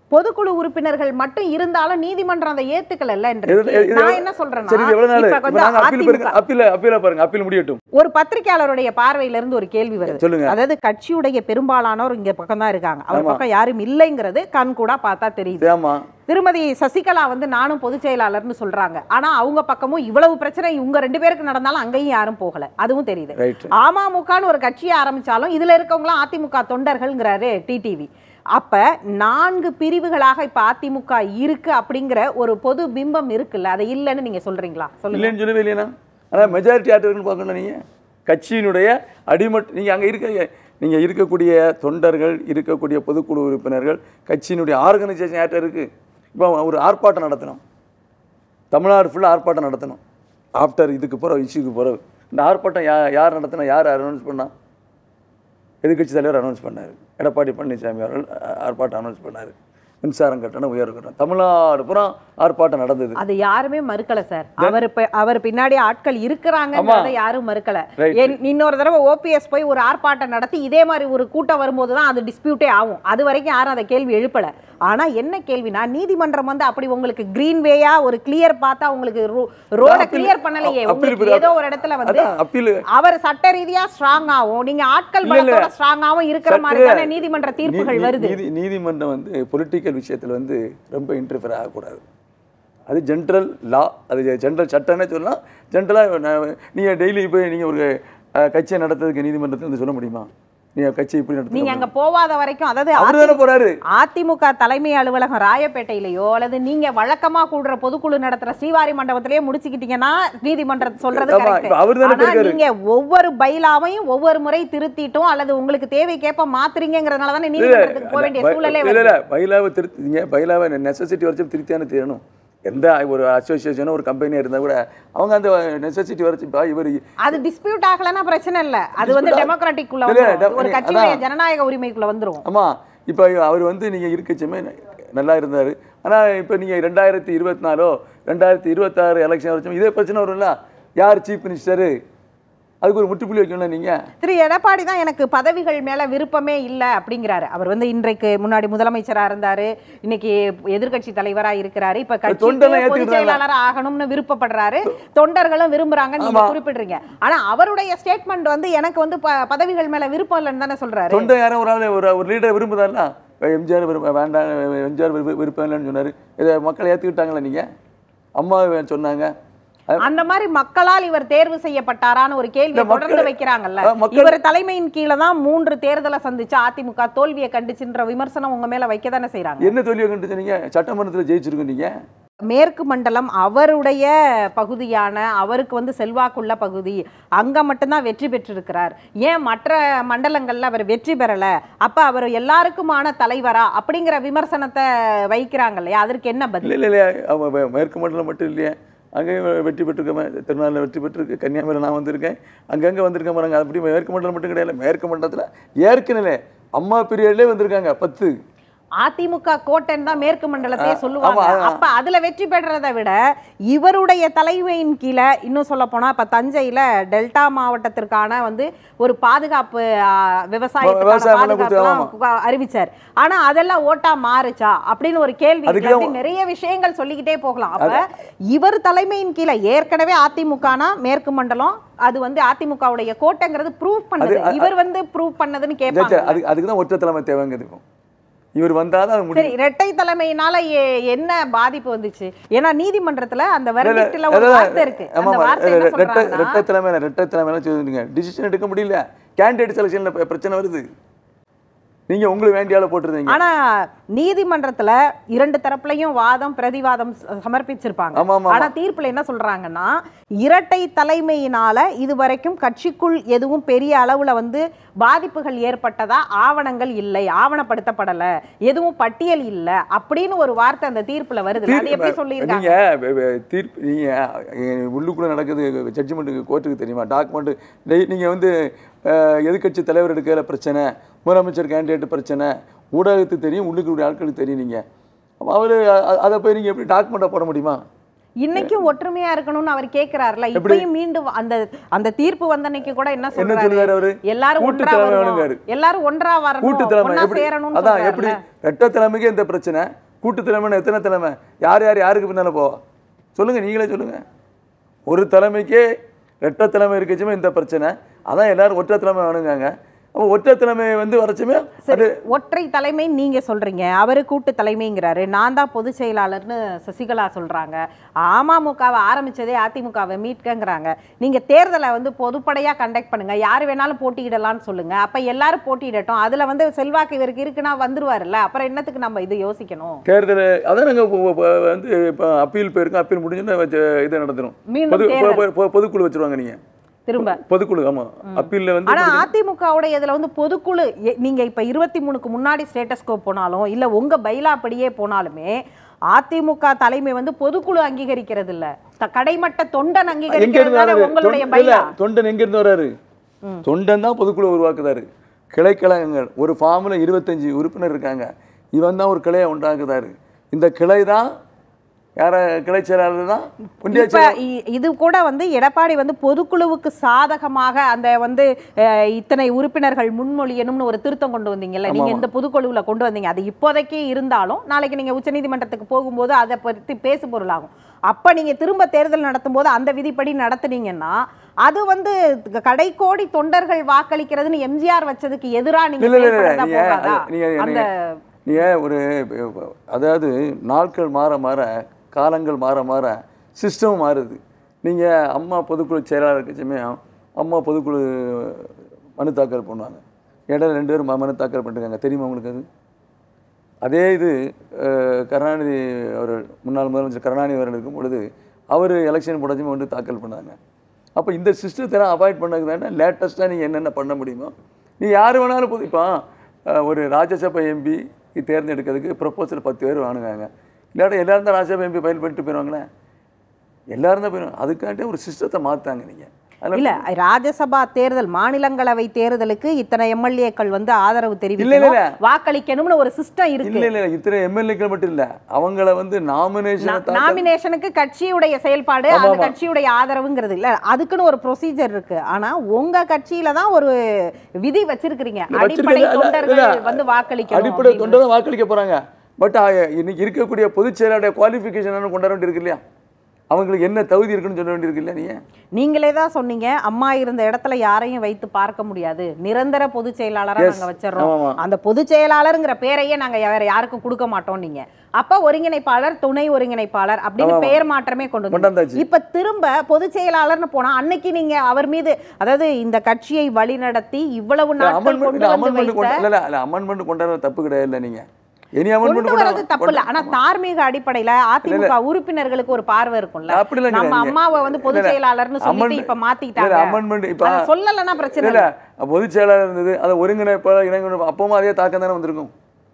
Speaker 1: பொதுக்குழு உறுப்பினர்கள் மட்டும் இருந்தாலும் நீதிமன்றம் அதை ஏத்துக்கல
Speaker 2: இது- இது-
Speaker 1: நான் என்ன
Speaker 2: சரி
Speaker 1: சொல்றேன்னா
Speaker 2: இது எவ்வளவு நாள்
Speaker 1: இப்ப
Speaker 2: இப்ப
Speaker 1: வந்து
Speaker 2: நாங்க அப்பீல் பாருங்க
Speaker 1: அதிமுக
Speaker 2: அப்பீல அப்பீல பாருங்க அப்பீல் முடியட்டும்
Speaker 1: ஒரு பத்திரிகையாளருடைய பார்வையில இருந்து ஒரு கேள்வி வருது
Speaker 2: சொல்லுங்க
Speaker 1: அதாவது கட்சியுடைய பெரும்பாலானோர் இங்க பக்கம் தான் இருக்காங்க அவர்
Speaker 2: ஆமா.
Speaker 1: பக்கம் யாரும் இல்லைங்கிறது கண் கூட பார்த்தா தெரியுது
Speaker 2: ஆமா
Speaker 1: திருமதி சசிகலா வந்து நானும் பொதுச் செயலாளர்னு சொல்றாங்க ஆனா அவங்க பக்கமும் இவ்வளவு பிரச்சனை இவங்க ரெண்டு பேருக்கு நடந்தாலும் அங்கேயும் யாரும் போகல அதுவும் தெரியுது
Speaker 2: ரைட்
Speaker 1: அமமுகன்னு ஒரு கட்சியை ஆரம்பிச்சாலும் இதுல இருக்கவங்களாம் அதிமுக தொண்டர்கள்ங்கிறாரு டிடிவி அப்ப நான்கு பிரிவுகளாக இப்ப அதிமுக இருக்கு அப்படிங்கிற ஒரு பொது பிம்பம் இருக்குல்ல அது இல்லைன்னு நீங்க சொல்றீங்களா சொல்லுங்க
Speaker 2: இல்லைன்னு சொல்லவே இல்லையா ஆனால் மெஜாரிட்டி யார்கிட்ட இருக்குன்னு பார்க்கணும் நீங்கள் கட்சியினுடைய அடிமட் நீங்கள் அங்கே இருக்க நீங்கள் இருக்கக்கூடிய தொண்டர்கள் இருக்கக்கூடிய பொதுக்குழு உறுப்பினர்கள் கட்சியினுடைய ஆர்கனைசேஷன் யார்கிட்ட இருக்குது இப்போ ஒரு ஆர்ப்பாட்டம் நடத்தணும் தமிழ்நாடு ஃபுல்லாக ஆர்ப்பாட்டம் நடத்தணும் ஆஃப்டர் இதுக்கு பிறகு இஷ்யூக்கு பிறகு இந்த ஆர்ப்பாட்டம் யா யார் நடத்தினா யார் அனௌன்ஸ் பண்ணா எதிர்க்கட்சி தலைவர் அனௌன்ஸ் பண்ணார் எடப்பாடி பழனிசாமி அவர்கள் அஹ், ஆர்ப்பாட்டம் அனௌன்ஸ் பண்ணார் மின்சாரம் கட்டணம் உயர்வு கட்டணம் தமிழ்நாடு பூரா ஆர்ப்பாட்டம் நடந்தது
Speaker 1: அது யாருமே மறுக்கல சார் அவர் பி- அவர் பின்னாடி ஆட்கள் இருக்கிறாங்க யாரும் மறுக்கல
Speaker 2: Right.
Speaker 1: என்- இன்னொரு தடவை ஓபிஎஸ் போய் ஒரு ஆர்ப்பாட்டம் நடத்தி இதே மாதிரி ஒரு கூட்டம் வரும்போது தான் அது டிஸ்பியூட்டே ஆகும் அது வரைக்கும் யாரும் அதை கேள்வி எழுப்பல ஆனா என்ன கேள்வினா நீதிமன்றம் வந்து அப்படி உங்களுக்கு கிரீன் வேயா ஒரு கிளியர் பார்த்தா உங்களுக்கு ரோட
Speaker 2: அப்பீல்
Speaker 1: கிளியர் பண்ணலையே
Speaker 2: அப்பீல்
Speaker 1: உங்களுக்கு
Speaker 2: பெரிய-
Speaker 1: ஏதோ ஒரு இடத்துல வந்து
Speaker 2: அதான் அப்பீல்
Speaker 1: அவர் சட்ட ரீதியா ஸ்ட்ராங் ஆகும் நீங்க ஆட்கள்
Speaker 2: இல்ல, இல்ல.
Speaker 1: பலத்தோட ஸ்ட்ராங்காவும் இருக்கிற
Speaker 2: சட்ட-
Speaker 1: மாதிரி தானே நீதிமன்ற தீர்ப்புகள்
Speaker 2: நீ-
Speaker 1: வருது
Speaker 2: நீதி நீதிமன்றம் வந்து பொலிட்டிக்கல் விஷயத்தில் வந்து ரொம்ப இன்டர்ஃபியர் ஆகக்கூடாது அது ஜென்ரல் லா அது ஜென்ரல் சட்டம்னே சொல்லலாம் ஜென்ரலாக நீங்கள் டெய்லி போய் நீங்கள் ஒரு அஹ், கட்சியை நடத்துறதுக்கு நீதிமன்றத்தில் வந்து சொல்ல முடியுமா நீங்கள் கட்சி இப்படி
Speaker 1: நீங்க
Speaker 2: நடத்த
Speaker 1: அங்க போவாத வரைக்கும் அதாவது
Speaker 2: அவர் தானே போறாரு
Speaker 1: அதிமுக தலைமை அலுவலகம் ராயப்பேட்டையிலயோ அல்லது நீங்க வழக்கமா கூடுற பொதுக்குழு நடத்துற ஸ்ரீவாரி மண்டபத்திலேயே முடிச்சுக்கிட்டீங்கன்னா நீதிமன்றம் சொல்றது
Speaker 2: ஆமா
Speaker 1: correct.
Speaker 2: இப்போ அவர் தானே
Speaker 1: ஆனா
Speaker 2: போயிருக்காரு
Speaker 1: நீங்க ஒவ்வொரு பைலாவையும் ஒவ்வொரு முறை திருத்திட்டும் அல்லது உங்களுக்கு தேவைக்கேற்ப மாத்துறீங்கிறதுனால தானே நீதிமன்றத்துக்கு போக வேண்டிய சூழலே
Speaker 2: இல்லை
Speaker 1: வருது
Speaker 2: இல்லை பைலாவை திருத்திங்க பைலாவை நெசசிட்டி வரைக்கும் திருத்தியானு தெரியணும் எந்த ஒரு அசோசியேஷனோ ஒரு கம்பெனியாக இருந்தால் கூட அவங்க அந்த நெசசிட்டி வரைச்சுப்பா இவர்
Speaker 1: அது டிஸ்பியூட் ஆகலன்னா பிரச்சனை இல்ல அது வந்து
Speaker 2: Dispute ஆ-
Speaker 1: டெமோக்ராட்டிக் குள்ள
Speaker 2: இல்ல,
Speaker 1: வந்துரும்
Speaker 2: dem-
Speaker 1: ஒரு
Speaker 2: அதான்.
Speaker 1: கட்சியுடைய ஜனநாயக உரிமைக்குள்ள வந்துரும்
Speaker 2: ஆமாம் இப்போ அவர் வந்து நீங்கள் இருக்கச்சமே நல்லா இருந்தார் ஆனால் இப்போ நீங்கள் ரெண்டாயிரத்தி இருபத்தி நாலோ ரெண்டாயிரத்தி இருபத்தாறு எலெக்ஷன் வரைக்கும் இதே பிரச்சனை வரும்ல யார் சீஃப் மினிஸ்டரு அதுக்கு ஒரு முற்றுப்புள்ளி வைக்கணும்ல நீங்கள்
Speaker 1: திரு எடப்பாடி தான் எனக்கு பதவிகள் மேல விருப்பமே இல்ல அப்படிங்கிறாரு அவர் வந்து இன்றைக்கு முன்னாடி முதலமைச்சரா இருந்தாரு இன்னைக்கு எதிர்க்கட்சி தலைவரா இருக்கிறாரு இப்ப கட்சி
Speaker 2: தொண்டெல்லாம்
Speaker 1: பொதுச்
Speaker 2: ஏத்துக்கிட்டாங்களா?
Speaker 1: செயலாளர் ஆகணும்னு விருப்பப்படுறாரு தொண்டர்களும் விரும்புறாங்க நீங்க
Speaker 2: ஆமா.
Speaker 1: குறிப்பிடுறீங்க ஆனா அவருடைய ஸ்டேட்மெண்ட் வந்து எனக்கு வந்து ப- பதவிகள் மேல விருப்பம் இல்லைன்னு தானே சொல்றாரு
Speaker 2: தொண்டை யாரும் ஒரு ஆள் ஒரு ஒரு லீடர் விரும்புதாருல இப்போ எம்ஜிஆர் விரும்ப வேண்டாம் எம்ஜிஆர் விரும்ப விருப்பம் இல்லைன்னு சொன்னார் இதை மக்கள் ஏற்றுக்கிட்டாங்களா நீங்கள் அம்மா சொன்னாங்க
Speaker 1: அந்த மாதிரி மக்களால் இவர் தேர்வு செய்யப்பட்டாரான்னு ஒரு கேள்வி
Speaker 2: இல்ல, மக்கள்-
Speaker 1: தொடர்ந்து வைக்கிறாங்கல்ல
Speaker 2: அஹ், மக்கள்-
Speaker 1: இவர் தலைமையின் கீழே தான் மூன்று தேர்தலை சந்திச்ச அதிமுக தோல்வியை கண்டிச்சுன்ற விமர்சனம் உங்க மேல வைக்க தானே செய்யறாங்க
Speaker 2: என்ன தோல்வியை கண்டு சொன்னீங்க சட்டமன்றத்தில் ஜெயிச்சிருக்கோம் நீங்கள்
Speaker 1: மேற்கு மண்டலம் அவருடைய பகுதியான அவருக்கு வந்து செல்வாக்குள்ள பகுதி அங்க மட்டும்தான் வெற்றி பெற்றிருக்கிறார் ஏன் மற்ற மண்டலங்கள்ல அவர் வெற்றி பெறல அப்ப அவர் எல்லாருக்குமான தலைவரா அப்படிங்கிற விமர்சனத்தை வைக்கிறாங்க இல்லையா அதற்கு என்ன பதில்
Speaker 2: இல்லை இல்லை இல்லையா அவன் மே- மேற்கு மண்டலம் மட்டும் இல்லையா அங்கேயும் வெற்றி பெற்றிருக்கேன் திருநாளில் வெற்றி பெற்றிருக்கு கன்னியாகுமரி நான் வந்திருக்கேன் அங்கங்கே வந்திருக்கேன் பாருங்க அப்படி மேற்கு மண்டலம் மட்டும் கிடையாது மேற்கு மண்டலத்தில் ஏற்கனவே அம்மா பீரியட்லேயே வந்திருக்காங்க பத்து
Speaker 1: அதிமுக கோட்டன் தான் மேற்கு மண்டலத்தையே சொல்லுவாங்க
Speaker 2: ஆமா, ஆமா.
Speaker 1: அப்ப அதுல வெற்றி பெற்றதை விட இவருடைய தலைமையின் கீழே இன்னும் சொல்ல போனா இப்ப தஞ்சையில டெல்டா மாவட்டத்திற்கான வந்து ஒரு பாதுகாப்பு ஆ, விவசாயத்துக்கான
Speaker 2: விவசாயம் எல்லாம் கொடுத்து,
Speaker 1: பாதுகாப்புலாம் அறிவிச்சார் ஆனா அதெல்லாம் ஓட்டா மாறுச்சா அப்படின்னு ஒரு கேள்வி இருக்கு.
Speaker 2: அதுக்கு தான்
Speaker 1: அப்படி நிறைய விஷயங்கள் சொல்லிக்கிட்டே போகலாம் அப்ப இவர் தலைமையின் கீழே ஏற்கனவே அதிமுகனா மேற்கு மண்டலம் அது வந்து அதிமுகவுடைய கோட்டைங்கிறது ப்ரூவ் பண்ணது
Speaker 2: அது-
Speaker 1: இவர் வந்து ப்ரூவ் பண்ணதுன்னு
Speaker 2: சரி,
Speaker 1: கேட்பாங்க
Speaker 2: அதுக்கு அதுக்கு தான் ஒற்றை தலைமை தேவைங்க இருக்கும் இவர் வந்தால் தான்
Speaker 1: சரி
Speaker 2: முடியும்
Speaker 1: இரட்டை தலைமையினால எ- என்ன பாதிப்பு வந்துச்சு ஏன்னா நீதிமன்றத்துல அந்த
Speaker 2: இல்ல, இல்ல,
Speaker 1: வெர்டிக்ட்ல ஒரு
Speaker 2: அதான்,
Speaker 1: வார்த்தை இருக்கு
Speaker 2: ஆமா,
Speaker 1: அந்த
Speaker 2: ஆமா.
Speaker 1: வார்த்தை என்ன
Speaker 2: ரெட்டை
Speaker 1: சொல்றாங்கன்னா
Speaker 2: ரெட்டை தலைமையில ரெட்டை தலைமையில சொல்லிருங்க டிசிஷன் எடுக்க முடியல கேண்டிடேட் செலெக்ஷன்ல பிரச்சனை வருது நீங்க உங்களுக்கு வேண்டிய ஆளை போட்டுருந்தீங்க
Speaker 1: ஆனா நீதிமன்றத்துல இரண்டு தரப்புலையும் வாதம் பிரதிவாதம் ச- சமர்ப்பிச்சிருப்பாங்க
Speaker 2: ஆமா ஆமா
Speaker 1: ஆனா தீர்ப்புல என்ன சொல்றாங்கன்னா இரட்டை தலைமையினால இதுவரைக்கும் கட்சிக்குள் எதுவும் பெரிய அளவுல வந்து பாதிப்புகள் ஏற்பட்டதா ஆவணங்கள் இல்லை ஆவணப்படுத்தப்படல எதுவும் பட்டியல் இல்ல அப்படின்னு ஒரு வார்த்தை அந்த தீர்ப்புல வருது அது எப்படி சொல்லியிருக்காங்க
Speaker 2: நீங்க வெ- வெ- தீர்ப்பு நீங்க அஹ், உள்ளுக்குள்ள நடக்குது ஜட்ஜ்மெண்ட்டுக்கு கோர்ட்டுக்கு தெரியுமா டாக்குமெண்ட் நீங்க வந்து அஹ், எதிர்க்கட்சி தலைவர் எடுக்கிற பிரச்சனை முதலமைச்சர் கேண்டிடேட் பிரச்சனை ஊடகத்துக்கு தெரியும் உள்ளுக்குள்ள ஆட்களுக்கு தெரியும் நீங்க அப்ப அவரு அ- அதை போய் நீங்க எப்படி டாக்குமெண்ட்டாக போட முடியுமா
Speaker 1: இன்னைக்கும் ஒற்றுமையா இருக்கணும்னு அவர் கேக்குறாருல
Speaker 2: எப்படி?
Speaker 1: இப்பயும் மீண்டும் அந்த அந்த தீர்ப்பு வந்தன்னைக்கு கூட என்ன
Speaker 2: என்ன
Speaker 1: சொல்றாரு
Speaker 2: சொல்றாரு அவரு
Speaker 1: எல்லாரும்
Speaker 2: கூட்டு
Speaker 1: ஒன்றா
Speaker 2: தலைமை
Speaker 1: வரணும்
Speaker 2: வேணுங்காரு.
Speaker 1: எல்லாரும் ஒன்றா வரணும்
Speaker 2: கூட்டு தலைமை
Speaker 1: ஒண்ணா
Speaker 2: எப்படி
Speaker 1: சேரணும்னு
Speaker 2: அதான் எப்படி
Speaker 1: சொல்றாருல.
Speaker 2: ரெட்ட தலைமைக்கு இந்த பிரச்சனை கூட்டு தலைமைன்னு எத்தனை தலைமை யார் யார் யாருக்கு பின்னால போவா சொல்லுங்க நீங்களே சொல்லுங்க ஒரு தலைமைக்கே ரெட்ட தலைமை இருக்கச்சுமே இந்த பிரச்சனை அதான் எல்லாரும் ஒற்றை தலைமை வேணுங்காங்க அப்போ ஒற்றை தலைமை வந்து வரச்சுமே
Speaker 1: சரி ஒற்றை தலைமை நீங்க சொல்றீங்க அவரு கூட்டு தலைமைங்கிறாரு நான் தான் பொதுச் செயலாளர்னு சசிகலா சொல்றாங்க அமமுகவை ஆரம்பிச்சதே அதிமுகவை மீட்கங்கிறாங்க நீங்க தேர்தலை வந்து பொதுப்படையா கண்டக்ட் பண்ணுங்க யார் வேணாலும் போட்டியிடலாம்னு சொல்லுங்க அப்ப எல்லாரும் போட்டியிடட்டும் அதுல வந்து செல்வாக்கு இவருக்கு இருக்குன்னா வந்துருவாருல்ல அப்புறம் என்னத்துக்கு நம்ம இது யோசிக்கணும்
Speaker 2: தேர்தல் அதான் நாங்கள் வந்து இப்போ அப்பீல் போயிருக்கோம் அப்பீல் முடிஞ்சுன்னு வச்சு இதை நடத்துகிறோம்
Speaker 1: மீண்டும்
Speaker 2: பொது
Speaker 1: தேர்தல்.
Speaker 2: பொ- பொ- பொதுக்குழு வச்சிருவாங்க நீங்க
Speaker 1: திரும்ப
Speaker 2: பொதுக்குழு ஆமா அப்பீல்ல வந்து
Speaker 1: ஆனா அதிமுகவோட இதுல வந்து பொதுக்குழு எ- நீங்க இப்ப இருபத்தி மூணுக்கு முன்னாடி ஸ்டேட்டஸ்கோ போனாலும் இல்ல உங்க பைலா படியே போனாலுமே அதிமுக தலைமை வந்து பொதுக்குழு அங்கீகரிக்கிறது இல்ல த- கடைமட்ட தொண்டன்
Speaker 2: எங்க
Speaker 1: அங்கீகரிக்கிறது
Speaker 2: இருந்து
Speaker 1: தானே
Speaker 2: வராரு
Speaker 1: உங்களுடைய
Speaker 2: தொண்டன் இல்ல,
Speaker 1: பைலா
Speaker 2: தொண்டன் எங்க இருந்து வராரு
Speaker 1: ம்.
Speaker 2: தொண்டன் தான் பொதுக்குழு உருவாக்குதாரு கிளைக்கழகங்கள் ஒரு ஃபார்ம்ல இருபத்தஞ்சு உறுப்பினர் இருக்காங்க இவன் தான் ஒரு கிளையை உண்டாக்குதாரு இந்த கிளை தான் யார கிளை செயலாளர் தான் ஒன்றிய
Speaker 1: இப்ப இ- இது கூட வந்து எடப்பாடி வந்து பொதுக்குழுவுக்கு சாதகமாக அந்த வந்து அஹ், இத்தனை உறுப்பினர்கள் முன்மொழியணும்னு ஒரு திருத்தம் கொண்டு வந்தீங்கல்ல நீங்க இந்த பொதுக்குழுவுல கொண்டு வந்தீங்க அது இப்போதைக்கு இருந்தாலும் நாளைக்கு நீங்க உச்சநீதிமன்றத்துக்கு போகும்போது அதை பத்தி பேசு பொருளாகும் அப்ப நீங்க திரும்ப தேர்தல் நடத்தும் போது அந்த விதிப்படி நடத்துனீங்கன்னா அது வந்து கடைக்கோடி தொண்டர்கள் வாக்களிக்கிறதுன்னு எம்ஜிஆர் வச்சதுக்கு எதிரா நீங்க
Speaker 2: இல்ல, இல்ல, இல்ல,
Speaker 1: செயல்படுறதா
Speaker 2: நீங்க
Speaker 1: போகாதா?
Speaker 2: அது- நீங்க-
Speaker 1: அந்த
Speaker 2: நீங்க ஒரு அதாவது நாட்கள் மாற மாற காலங்கள் மாற மாற சிஸ்டம் மாறுது நீங்க அம்மா பொதுக்குழு செயலாளர் இருக்கச்சுமே அம்மா பொதுக்குழு மனு தாக்கல் பண்ணுவாங்க இடையில ரெண்டு பேரும் ம- மனு தாக்கல் பண்ணிருக்காங்க தெரியுமா உங்களுக்கு அது அதே இது அஹ், கருணாநிதி அவர்கள் முன்னாள் முதலமைச்சர் கருணாநிதி அவர்கள் இருக்கும் பொழுது அவர் எலெக்ஷன் போடச்சுமே வந்து தாக்கல் பண்ணாங்க அப்போ இந்த சிஸ்டத்தை அவாய்ட் பண்ணதுக்கு தானே லேட்டஸ்ட்டாக நீங்கள் என்னென்ன பண்ண முடியுமோ நீ யார் வேணாலும் புது இப்போ அஹ், ஒரு ராஜ்யசபா எம்பி தேர்ந்தெடுக்கிறதுக்கு ப்ரொப்போசல் பத்து பேர் வாங்குவாங்க இல்லாட்ட எல்லாரும் தான் ராஜ்யசபா எம்பி ஃபைல் பண்ணிட்டு போயிடுவாங்களே எல்லாரும் தான் போயிடுவாங்க அதுக்காண்டி ஒரு சிஸ்டத்தை மாற்றாங்க நீங்கள் அதில்
Speaker 1: இல்ல ராஜ்யசபா தேர்தல் மாநிலங்களவை தேர்தலுக்கு இத்தனை எம்எல்ஏக்கள் வந்து ஆதரவு
Speaker 2: இல்ல,
Speaker 1: தெரிவிக்கணும்
Speaker 2: இல்ல.
Speaker 1: வாக்களிக்கணும்னு ஒரு சிஸ்டம் இருக்கு
Speaker 2: இல்லை இல்லை இத்தனை எம்எல்ஏக்கள் மட்டும் இல்லை அவங்கள வந்து நாமினேஷன்
Speaker 1: நாமினேஷனுக்கு கட்சியுடைய செயல்பாடு
Speaker 2: ஆமா,
Speaker 1: அந்த
Speaker 2: ஆமா.
Speaker 1: கட்சியுடைய ஆதரவுங்கிறது இல்ல அதுக்குன்னு ஒரு ப்ரொசீஜர் இருக்கு ஆனா உங்க கட்சியில தான் ஒரு விதி வச்சிருக்கிறீங்க அடிப்படை
Speaker 2: வச்சிருக்கிறது- இல்ல,
Speaker 1: தொண்டர்கள்
Speaker 2: இல்ல.
Speaker 1: வந்து வாக்களிக்கணும்
Speaker 2: அடிப்படை
Speaker 1: அப்படின்னு.
Speaker 2: தொண்டர் வாக்களிக்க போறாங்க பட் இன்னைக்கு இருக்கக்கூடிய பொதுச் செயலாளருடைய குவாலிஃபிகேஷன் கொண்டாட வேண்டியிருக்கு இல்லையா அவங்களுக்கு என்ன தகுதி இருக்குன்னு சொல்ல வேண்டியிருக்கு இல்லையா நீங்க
Speaker 1: நீங்களே தான் சொன்னீங்க அம்மா இருந்த இடத்துல யாரையும் வைத்து பார்க்க முடியாது நிரந்தர பொதுச் செயலாளரா
Speaker 2: Yes.
Speaker 1: நாங்க வச்சிடறோம்
Speaker 2: ஆமா.
Speaker 1: அந்த பொதுச் செயலாளருங்கிற பேரையே நாங்க வேற யாருக்கும் கொடுக்க மாட்டோம் நீங்க அப்ப ஒருங்கிணைப்பாளர் துணை ஒருங்கிணைப்பாளர் அப்படின்னு
Speaker 2: ஆமா.
Speaker 1: பெயர் மாற்றமே கொண்டு வந்தீங்க.
Speaker 2: கொண்டாந்தாச்சு.
Speaker 1: இப்ப திரும்ப பொதுச் செயலாளர்னு போனா அன்னைக்கு நீங்க அவர் மீது அதாவது இந்த கட்சியை வழிநடத்தி இவ்வளவு நாட்கள்
Speaker 2: அமெண்ட்மெண்ட்
Speaker 1: கொண்டு வந்து
Speaker 2: அமெண்ட்மெண்ட்
Speaker 1: வைத்த
Speaker 2: கொண்டு இல்ல இல்ல அமெண்ட்மெண்ட் கொண்டாட தப்பு கிடையாது இல்ல நீங்க எனி
Speaker 1: கொண்டு
Speaker 2: அமெண்ட்மெண்ட்
Speaker 1: வரது தப்பு இல்ல ஆனா தார்மீக அடிப்படையில அதிமுக உறுப்பினர்களுக்கு ஒரு பார்வை இருக்கும்ல
Speaker 2: அப்படிலாம்
Speaker 1: நம்ம
Speaker 2: கிடையாது.
Speaker 1: அம்மாவை வந்து பொதுச்
Speaker 2: இல்ல,
Speaker 1: செயலாளர்னு சொல்லிட்டு
Speaker 2: amend-
Speaker 1: இப்ப
Speaker 2: இல்ல
Speaker 1: மாத்திட்டாங்க
Speaker 2: அமெண்ட்மெண்ட் இப்ப
Speaker 1: அத சொல்லலைன்னா பிரச்சனை
Speaker 2: இல்ல
Speaker 1: இல்ல
Speaker 2: பொதுச் செயலாளர் இருந்தது அதை ஒருங்கிணைப்பாளர் இணைங்க அப்பவும் அதே தாக்கம் தானே வந்திருக்கும்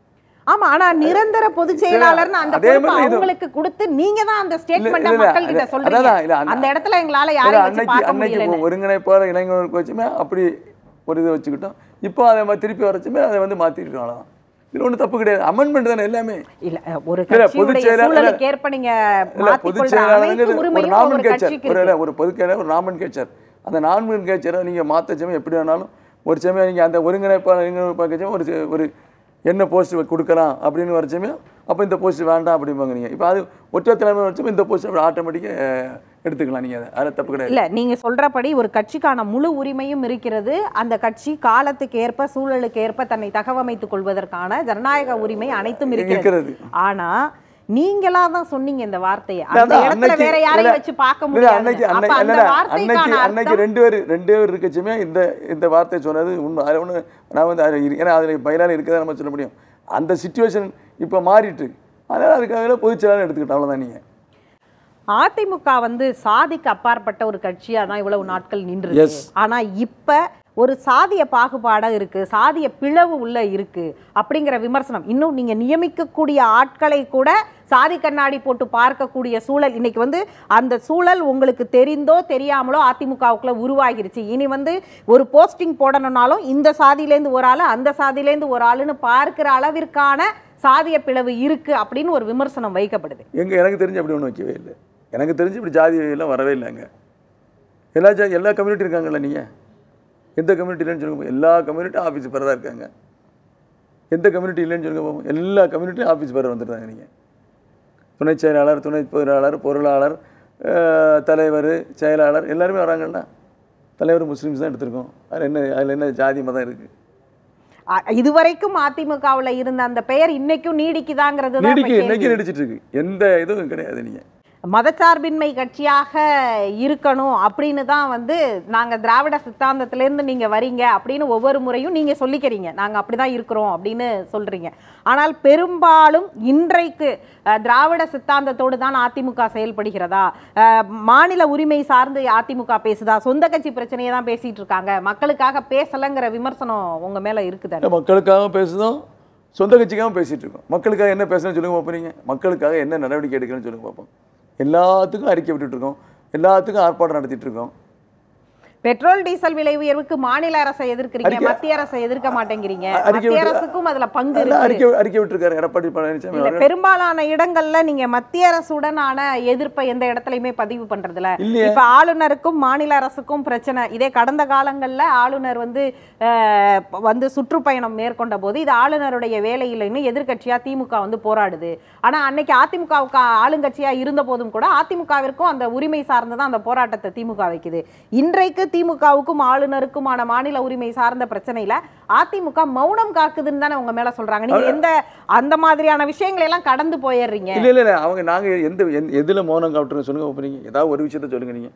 Speaker 1: ஆமா ஆனா நிரந்தர பொதுச் செயலாளர்னு அந்த
Speaker 2: அதே
Speaker 1: பொறுப்பை
Speaker 2: மாதிரி இது-
Speaker 1: அவங்களுக்கு கொடுத்து நீங்க தான் அந்த ஸ்டேட்மெண்ட
Speaker 2: இல்ல, இல்ல,
Speaker 1: மக்கள் கிட்ட
Speaker 2: இல்ல,
Speaker 1: சொல்றீங்க
Speaker 2: அதான், இல்ல, அந்த-
Speaker 1: அந்த இடத்துல எங்களால
Speaker 2: இல்ல,
Speaker 1: யாரையும் வச்சு
Speaker 2: அன்னைக்கு
Speaker 1: பார்க்க
Speaker 2: அன்னைக்கு
Speaker 1: முடியல
Speaker 2: இப்போ ஒருங்கிணைப்பாளர் இளைஞர்களுக்கு வச்சுமே அப்படி ஒரு இதை வச்சுக்கிட்டோம் இப்போ அதை மாதிரி திருப்பி வரச்சுமே அதை வந்து மாற்றிக்கிட்டோம் அவ்வளோதான் இது ஒன்றும் தப்பு கிடையாது அமெண்ட்மெண்ட் தானே எல்லாமே
Speaker 1: இல்ல ஒரு
Speaker 2: இல்ல, பொதுச்
Speaker 1: கட்சியுடைய
Speaker 2: செயலாளர்
Speaker 1: சூழலுக்கு ஏற்ப நீங்க
Speaker 2: இல்ல
Speaker 1: மாத்திக்
Speaker 2: பொதுச்
Speaker 1: கொள்ற அனைத்து
Speaker 2: செயலாளருங்கிறது ஒரு
Speaker 1: உரிமையும்
Speaker 2: நாமன்
Speaker 1: ஒரு
Speaker 2: கேச்சர்
Speaker 1: கட்சிக்கு
Speaker 2: ஒரு
Speaker 1: இருக்கு
Speaker 2: இல்ல, ஒரு பொதுச் செயலாளர் ஒரு நாமன் கேச்சர் அந்த நாமன் கேச்சரை நீங்கள் மாற்ற சமயம் எப்படி வேணாலும் ஒரு சமயம் நீங்கள் அந்த ஒருங்கிணைப்பாளர் ஒருங்கிணைப்பாளர் சமயம் ஒரு ச- ஒரு என்ன போஸ்ட் கொடுக்கலாம் அப்படின்னு வர சமயம் அப்போ இந்த போஸ்ட் வேண்டாம் அப்படிம்பாங்க நீங்கள் இப்போ அது ஒற்றை தலைமை வச்சோம் இந்த போஸ்ட் அப்படி ஆட்டோமேட்டிக்காக எடுத்துக்கலாம் நீங்கள் அதை அதில் தப்பு கிடையாது
Speaker 1: இல்ல நீங்க சொல்றபடி ஒரு கட்சிக்கான முழு உரிமையும் இருக்கிறது அந்த கட்சி காலத்துக்கு ஏற்ப சூழலுக்கு ஏற்ப தன்னை தகவமைத்துக் கொள்வதற்கான ஜனநாயக உரிமை அனைத்தும் இருக்கிறது
Speaker 2: இருக்கிறது
Speaker 1: ஆனா நீங்களா தான் சொன்னீங்க இந்த வார்த்தையை
Speaker 2: இல்ல,
Speaker 1: அந்த
Speaker 2: அதான்
Speaker 1: இடத்துல
Speaker 2: அன்னைக்கு-
Speaker 1: வேற
Speaker 2: இல்ல,
Speaker 1: யாரையும் வச்சு பார்க்க
Speaker 2: இல்ல,
Speaker 1: முடியாது
Speaker 2: அன்னைக்கு
Speaker 1: அப்ப
Speaker 2: அன்னைக்கு
Speaker 1: அந்த
Speaker 2: இல்ல, அன்னைக்கு
Speaker 1: வார்த்தைக்கான
Speaker 2: அன்னைக்கு
Speaker 1: அர்த்தம்
Speaker 2: ரெண்டு பேர் ரெண்டு பேர் இருக்கச்சுமே இந்த இந்த வார்த்தை சொன்னது உண்மை அதில் ஒன்று நான் வந்து அது இரு- ஏன்னா அதில் பயிலால் இருக்கதான் நம்ம சொல்ல முடியும் அந்த சுச்சுவேஷன் இப்போ மாறிட்டு அதனால் அதுக்காக பொதுச் செயலாளர் எடுத்துக்கிட்டோம் அவ்வளோதான் நீங்கள்
Speaker 1: அதிமுக வந்து சாதிக்கு அப்பாற்பட்ட ஒரு கட்சியா தான் இவ்வளவு நாட்கள் நின்று
Speaker 2: Yes.
Speaker 1: ஆனா இப்ப ஒரு சாதிய பாகுபாடா இருக்கு சாதிய பிளவு உள்ள இருக்கு அப்படிங்கிற விமர்சனம் இன்னும் நீங்க நியமிக்கக்கூடிய ஆட்களை கூட சாதி கண்ணாடி போட்டு பார்க்கக்கூடிய சூழல் இன்னைக்கு வந்து அந்த சூழல் உங்களுக்கு தெரிந்தோ தெரியாமலோ அதிமுகவுக்குள்ள உருவாகிருச்சு இனி வந்து ஒரு போஸ்டிங் போடணும்னாலும் இந்த சாதியிலேருந்து ஒரு ஆளு அந்த சாதியிலேருந்து ஒரு ஆளுன்னு பார்க்கிற அளவிற்கான சாதிய பிளவு இருக்கு அப்படின்னு ஒரு விமர்சனம் வைக்கப்படுது
Speaker 2: எங்க எனக்கு தெரிஞ்சு அப்படி ஒன்றும் வைக்கவே இல்லை எனக்கு தெரிஞ்சு இப்படி ஜாதி எல்லாம் வரவே இல்லைங்க எல்லா ஜா எல்லா கம்யூனிட்டி இருக்காங்கல்ல நீங்கள் எந்த கம்யூனிட்டி இல்லைன்னு சொல்லுங்க எல்லா கம்யூனிட்டியும் ஆஃபீஸ் பேர் தான் இருக்காங்க எந்த கம்யூனிட்டி இல்லைன்னு சொல்லுங்க பாப்போம் எல்லா கம்யூனிட்டியும் ஆஃபீஸ் பேர் வந்துருந்தாங்க நீங்கள் துணை செயலாளர் துணை பொருளாளர் பொருளாளர் அஹ், தலைவர் செயலாளர் எல்லாருமே வராங்கல்ல தலைவர் முஸ்லீம்ஸ் தான் எடுத்திருக்கோம் அதில் என்ன அதில் என்ன ஜாதி மதம் இருக்குது
Speaker 1: அ- இதுவரைக்கும் அதிமுகவுல இருந்த அந்த பெயர் இன்னைக்கும் நீடிக்குதாங்கிறது தான் இப்ப
Speaker 2: நீடிக்கு
Speaker 1: கேள்வி.
Speaker 2: இன்னைக்கு நடிச்சிட்டு இருக்கு எந்த இதுவும் கிடையாது நீங்கள்
Speaker 1: மதச்சார்பின்மை கட்சியாக இருக்கணும் அப்படின்னு தான் வந்து நாங்க திராவிட சித்தாந்தத்திலேருந்து நீங்க வரீங்க அப்படின்னு ஒவ்வொரு முறையும் நீங்க சொல்லிக்கிறீங்க நாங்க அப்படிதான் இருக்கிறோம் அப்படின்னு சொல்றீங்க ஆனால் பெரும்பாலும் இன்றைக்கு அஹ், திராவிட சித்தாந்தத்தோடு தான் அதிமுக செயல்படுகிறதா அஹ், மாநில உரிமை சார்ந்து அதிமுக பேசுதா சொந்த கட்சி பிரச்சனையை தான் பேசிட்டு இருக்காங்க மக்களுக்காக பேசலைங்கிற விமர்சனம் உங்க மேல இருக்குதானே
Speaker 2: மக்களுக்காக பேசுதோம் சொந்த கட்சிக்காகவும் பேசிகிட்டு இருக்கோம் மக்களுக்காக என்ன பேசணும்னு சொல்லுங்க பார்ப்போம் நீங்கள் மக்களுக்காக என்ன நடவடிக்கை எடுக்கணும்னு சொல்லுங்க பார்ப்போம் எல்லாத்துக்கும் அறிக்கை விட்டுட்டு இருக்கோம் எல்லாத்துக்கும் ஆர்ப்பாட்டம் நடத்திட்டு இருக்கோம்
Speaker 1: பெட்ரோல் டீசல் விலை உயர்வுக்கு மாநில அரசை எதிர்க்கிறீங்க
Speaker 2: அறிக்கை-
Speaker 1: மத்திய அரசை எதிர்க்க மாட்டேங்கிறீங்க
Speaker 2: அறிக்கை
Speaker 1: மத்திய
Speaker 2: விட்டு-
Speaker 1: அரசுக்கும் அதுல பங்கு
Speaker 2: அதான்
Speaker 1: இருக்கு
Speaker 2: அறிக்கை அறிக்கை விட்டுருக்காரு எடப்பாடி பழனிசாமி
Speaker 1: இல்ல
Speaker 2: அவர்கள்
Speaker 1: பெரும்பாலான இடங்கள்ல நீங்க மத்திய அரசுடனான எதிர்ப்பை எந்த இடத்துலயுமே பதிவு பண்றதுல
Speaker 2: இல்லையே
Speaker 1: இப்ப ஆளுநருக்கும் மாநில அரசுக்கும் பிரச்சனை இதே கடந்த காலங்கள்ல ஆளுநர் வந்து அஹ், வந்து சுற்றுப்பயணம் மேற்கொண்ட போது இது ஆளுநருடைய வேலை இல்லைன்னு எதிர்க்கட்சியா திமுக வந்து போராடுது ஆனா அன்னைக்கு அதிமுகவுக்கு ஆளுங்கட்சியா இருந்த போதும் கூட அதிமுகவிற்கும் அந்த உரிமை சார்ந்துதான் அந்த போராட்டத்தை திமுக வைக்குது இன்றைக்கு திமுகவுக்கும் ஆளுநருக்குமான மாநில உரிமை சார்ந்த பிரச்சனையில அதிமுக மௌனம் காக்குதுன்னு தானே உங்க மேல சொல்றாங்க நீங்க எந்த அந்த மாதிரியான விஷயங்களை எல்லாம் கடந்து போயிடுறீங்க
Speaker 2: இல்லை இல்லை இல்லை அவங்க நாங்கள் எந்த எந்த- எதுல மௌனம் காட்டுறோம் சொல்லுங்க பார்ப்போம் நீங்கள் ஏதாவது ஒரு விஷயத்த சொல்லுங்க நீங்கள்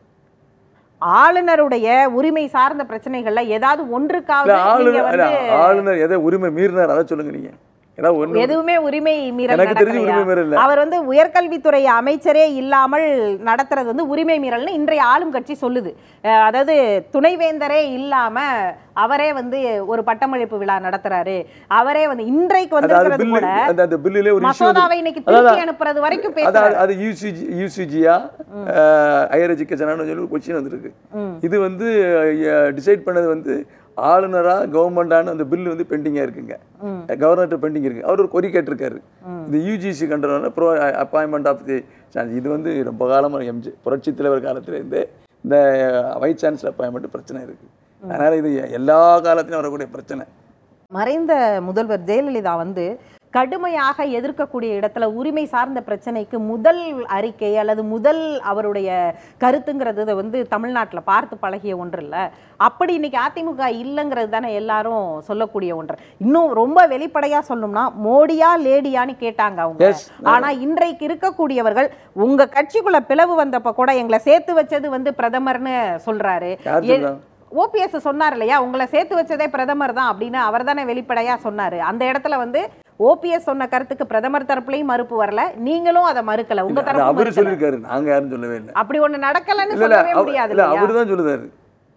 Speaker 1: ஆளுநருடைய உரிமை சார்ந்த பிரச்சனைகள்ல ஏதாவது ஒன்றுக்காவது
Speaker 2: இல்லை
Speaker 1: நீங்க
Speaker 2: ஆளுநர்
Speaker 1: வந்து
Speaker 2: இல்ல, ஆளுநர் எதை உரிமை மீறினார் அதை சொல்லுங்க நீங்கள் ஏதாவது ஒன்று
Speaker 1: எதுவுமே உரிமை மீறல்
Speaker 2: எனக்கு தெரிஞ்சு
Speaker 1: நடக்கலையா?
Speaker 2: உரிமை மீறல் இல்லை
Speaker 1: அவர் வந்து உயர்கல்வித்துறை அமைச்சரே இல்லாமல் நடத்துறது வந்து உரிமை மீறல்னு இன்றைய ஆளும் கட்சி சொல்லுது அஹ் அதாவது துணைவேந்தரே இல்லாம அவரே வந்து ஒரு பட்டமளிப்பு விழா நடத்துறாரு அவரே வந்து இன்றைக்கு
Speaker 2: அதாவது
Speaker 1: வந்திருக்கிறது
Speaker 2: பில்லு
Speaker 1: கூட
Speaker 2: அந்த அந்த பில்லுலே ஒரு இஷ்யூ
Speaker 1: மசோதாவை இன்னைக்கு
Speaker 2: அதான்,
Speaker 1: திருப்பி அனுப்புறது வரைக்கும்
Speaker 2: அதாவது
Speaker 1: பேசுறாரு
Speaker 2: அது யூசிஜி யூசிஜியா ஹையர் எஜுகேஷனானு சொல்லி ஒரு கொஸ்டின் வந்திருக்கு
Speaker 1: ம்.
Speaker 2: இது வந்து டிசைட் பண்ணது வந்து ஆளுநரா கவர்மெண்டான்னு அந்த பில் வந்து பெண்டிங்காக இருக்குங்க
Speaker 1: ம்.
Speaker 2: கவர்னர்கிட்ட பெண்டிங் இருக்கு அவர் ஒரு கொரி கேட்டிருக்காரு
Speaker 1: ம்.
Speaker 2: இது UGC control pro appointment of the இது வந்து ரொம்ப காலமாக எம்ஜி புரட்சி தலைவர் காலத்திலேருந்து இந்த வைஸ் சான்சலர் அப்பாயின்மெண்ட் பிரச்சனை இருக்கு அதனால இது எல்லா காலத்திலும் வரக்கூடிய பிரச்சனை
Speaker 1: மறைந்த முதல்வர் ஜெயலலிதா வந்து கடுமையாக எதிர்க்கக்கூடிய இடத்துல உரிமை சார்ந்த பிரச்சனைக்கு முதல் அறிக்கை அல்லது முதல் அவருடைய கருத்துங்கிறது வந்து தமிழ்நாட்டுல பார்த்து பழகிய ஒன்று இல்ல அப்படி இன்னைக்கு அதிமுக இல்லைங்கிறது தானே எல்லாரும் சொல்லக்கூடிய ஒன்று இன்னும் ரொம்ப வெளிப்படையா சொல்லணும்னா மோடியா லேடியான்னு கேட்டாங்க அவங்க
Speaker 2: Yes.
Speaker 1: ஆனா இன்றைக்கு இருக்கக்கூடியவர்கள் உங்க கட்சிக்குள்ள பிளவு வந்தப்ப கூட எங்களை சேர்த்து வச்சது வந்து பிரதமர்னு சொல்றாரு
Speaker 2: யார்
Speaker 1: எ-
Speaker 2: சொல்றாங்க
Speaker 1: ஓபிஎஸ் சொன்னார் இல்லையா உங்களை சேர்த்து வச்சதே பிரதமர் தான் அப்படின்னு அவர் தானே வெளிப்படையா சொன்னாரு அந்த இடத்துல வந்து ஓபிஎஸ் சொன்ன கருத்துக்கு பிரதமர் தரப்புலயும் மறுப்பு வரல நீங்களும் அதை மறுக்கல உங்க
Speaker 2: அது
Speaker 1: தரப்பு
Speaker 2: அவர்
Speaker 1: மறுக்கல.
Speaker 2: சொல்லியிருக்காரு நாங்க யாரும் சொல்லவே இல்லை
Speaker 1: அப்படி ஒண்ணு நடக்கலன்னு
Speaker 2: இல்ல இல்ல
Speaker 1: சொல்லவே
Speaker 2: அவ-
Speaker 1: முடியாது
Speaker 2: இல்ல
Speaker 1: இல்லையா
Speaker 2: அவர் தான் சொல்லுதாரு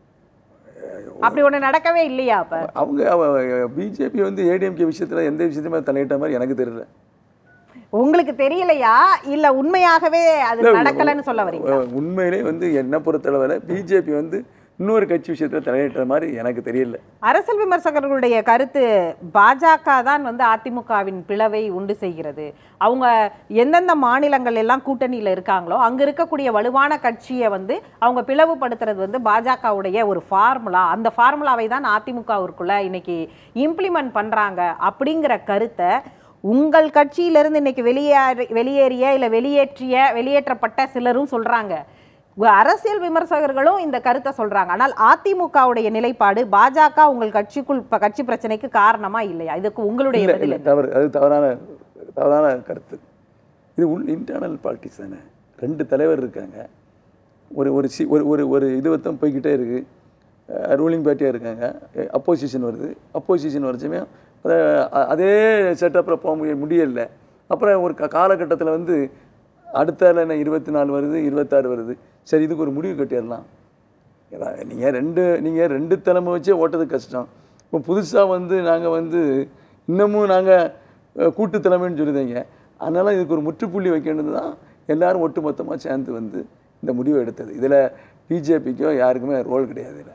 Speaker 1: அப்படி ஒண்ணு நடக்கவே இல்லையா அப்ப
Speaker 2: அவங்க பிஜேபி வந்து ஏடிஎம்கே விஷயத்துல எந்த விஷயத்தையுமே தலையிட்ட மாதிரி எனக்கு தெரியல
Speaker 1: உங்களுக்கு தெரியலையா இல்ல உண்மையாகவே அது
Speaker 2: இல்ல,
Speaker 1: நடக்கலன்னு சொல்ல வரீங்க
Speaker 2: அஹ் உண்மையிலே வந்து என்ன பொறுத்தளவில் பிஜேபி வந்து இன்னொரு கட்சி விஷயத்துல தலையிட்ட மாதிரி எனக்கு தெரியல
Speaker 1: அரசியல் விமர்சகர்களுடைய கருத்து பாஜக தான் வந்து அதிமுகவின் பிளவை உண்டு செய்கிறது அவங்க எந்தெந்த மாநிலங்கள் எல்லாம் கூட்டணியில் இருக்காங்களோ அங்க இருக்கக்கூடிய வலுவான கட்சியை வந்து அவங்க பிளவுபடுத்துறது வந்து பாஜகவுடைய ஒரு ஃபார்முலா அந்த ஃபார்முலாவை தான் அதிமுகவிற்குள்ள இன்னைக்கு இம்ப்ளிமெண்ட் பண்றாங்க அப்படிங்கிற கருத்தை உங்கள் கட்சியிலிருந்து இன்னைக்கு வெளியேறி வெளியேறிய இல்லை வெளியேற்றிய வெளியேற்றப்பட்ட சிலரும் சொல்றாங்க உ- அரசியல் விமர்சகர்களும் இந்த கருத்தை சொல்றாங்க ஆனால் அதிமுகவுடைய நிலைப்பாடு பாஜக உங்கள் கட்சிக்குள் ப- கட்சி பிரச்சனைக்கு காரணமா இல்லையா இதுக்கு உங்களுடைய
Speaker 2: இல்லை
Speaker 1: பதில்
Speaker 2: இல்லை
Speaker 1: என்ன?
Speaker 2: தவறு அது தவறான தவறான கருத்து இது உள் இன்டர்னல் பாலிட்டிக்ஸ் தானே ரெண்டு தலைவர் இருக்காங்க ஒரு ஒரு சி ஒரு ஒரு ஒரு இது வத்தம் போய்கிட்டே இருக்கு ரூலிங் பார்ட்டியாக இருக்காங்க அப்போசிஷன் வருது அப்போசிஷன் வரச்சுமே அதே செட்டப்பில் போக முடிய முடியல அப்புறம் ஒரு க- காலகட்டத்தில் வந்து அடுத்த என்ன இருபத்தி நாலு வருது இருபத்தாறு வருது சரி இதுக்கு ஒரு முடிவு கட்டிடலாம் நீங்கள் ரெண்டு நீங்கள் ரெண்டு தலைமை வச்சே ஓட்டுறது கஷ்டம் இப்போ புதுசாக வந்து நாங்கள் வந்து இன்னமும் நாங்கள் கூட்டு தலைமைன்னு சொல்லுதீங்க அதனால் இதுக்கு ஒரு முற்றுப்புள்ளி வைக்கணும்னு தான் எல்லாரும் ஒட்டு மொத்தமாக சேர்ந்து வந்து இந்த முடிவை எடுத்தது இதில் பிஜேபிக்கோ யாருக்குமே ரோல் கிடையாது இதில்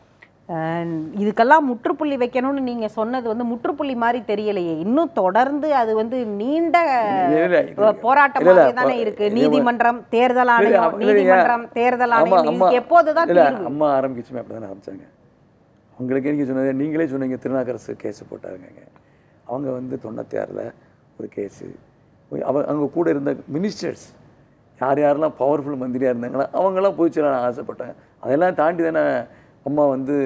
Speaker 1: அஹ் இதுக்கெல்லாம் முற்றுப்புள்ளி வைக்கணும்னு நீங்க சொன்னது வந்து முற்றுப்புள்ளி மாதிரி தெரியலையே இன்னும் தொடர்ந்து அது வந்து நீண்ட
Speaker 2: இல்ல, இல்ல, இது-
Speaker 1: அஹ், போராட்டமாவே
Speaker 2: இல்ல, இல்ல,
Speaker 1: தானே
Speaker 2: இப்ப-
Speaker 1: இருக்கு
Speaker 2: இது-
Speaker 1: நீதிமன்றம் தேர்தல்
Speaker 2: இல்ல,
Speaker 1: ஆணையம்
Speaker 2: இல்ல, இல்ல,
Speaker 1: நீதிமன்றம் தேர்தல்
Speaker 2: அம்மா
Speaker 1: ஆணையம்
Speaker 2: அம்மா
Speaker 1: இதுக்கு எப்போதுதான்
Speaker 2: இல்ல
Speaker 1: தீர்வு
Speaker 2: அம்மா ஆரம்பிச்சுமே அப்படி தானே ஆரம்பிச்சாங்க உங்களுக்கு நீங்கள் சொன்னது நீங்களே சொன்னீங்க திருநாக்கரசு கேஸ் போட்டாருங்க அவங்க வந்து தொண்ணூற்றி ஆறில் ஒரு கேஸு அவ அவங்க கூட இருந்த மினிஸ்டர்ஸ் யார் யாரெல்லாம் பவர்ஃபுல் மந்திரியாக இருந்தாங்களோ அவங்கெல்லாம் போய் சேர ஆசைப்பட்டாங்க அதெல்லாம் தாண்டி தானே அம்மா வந்து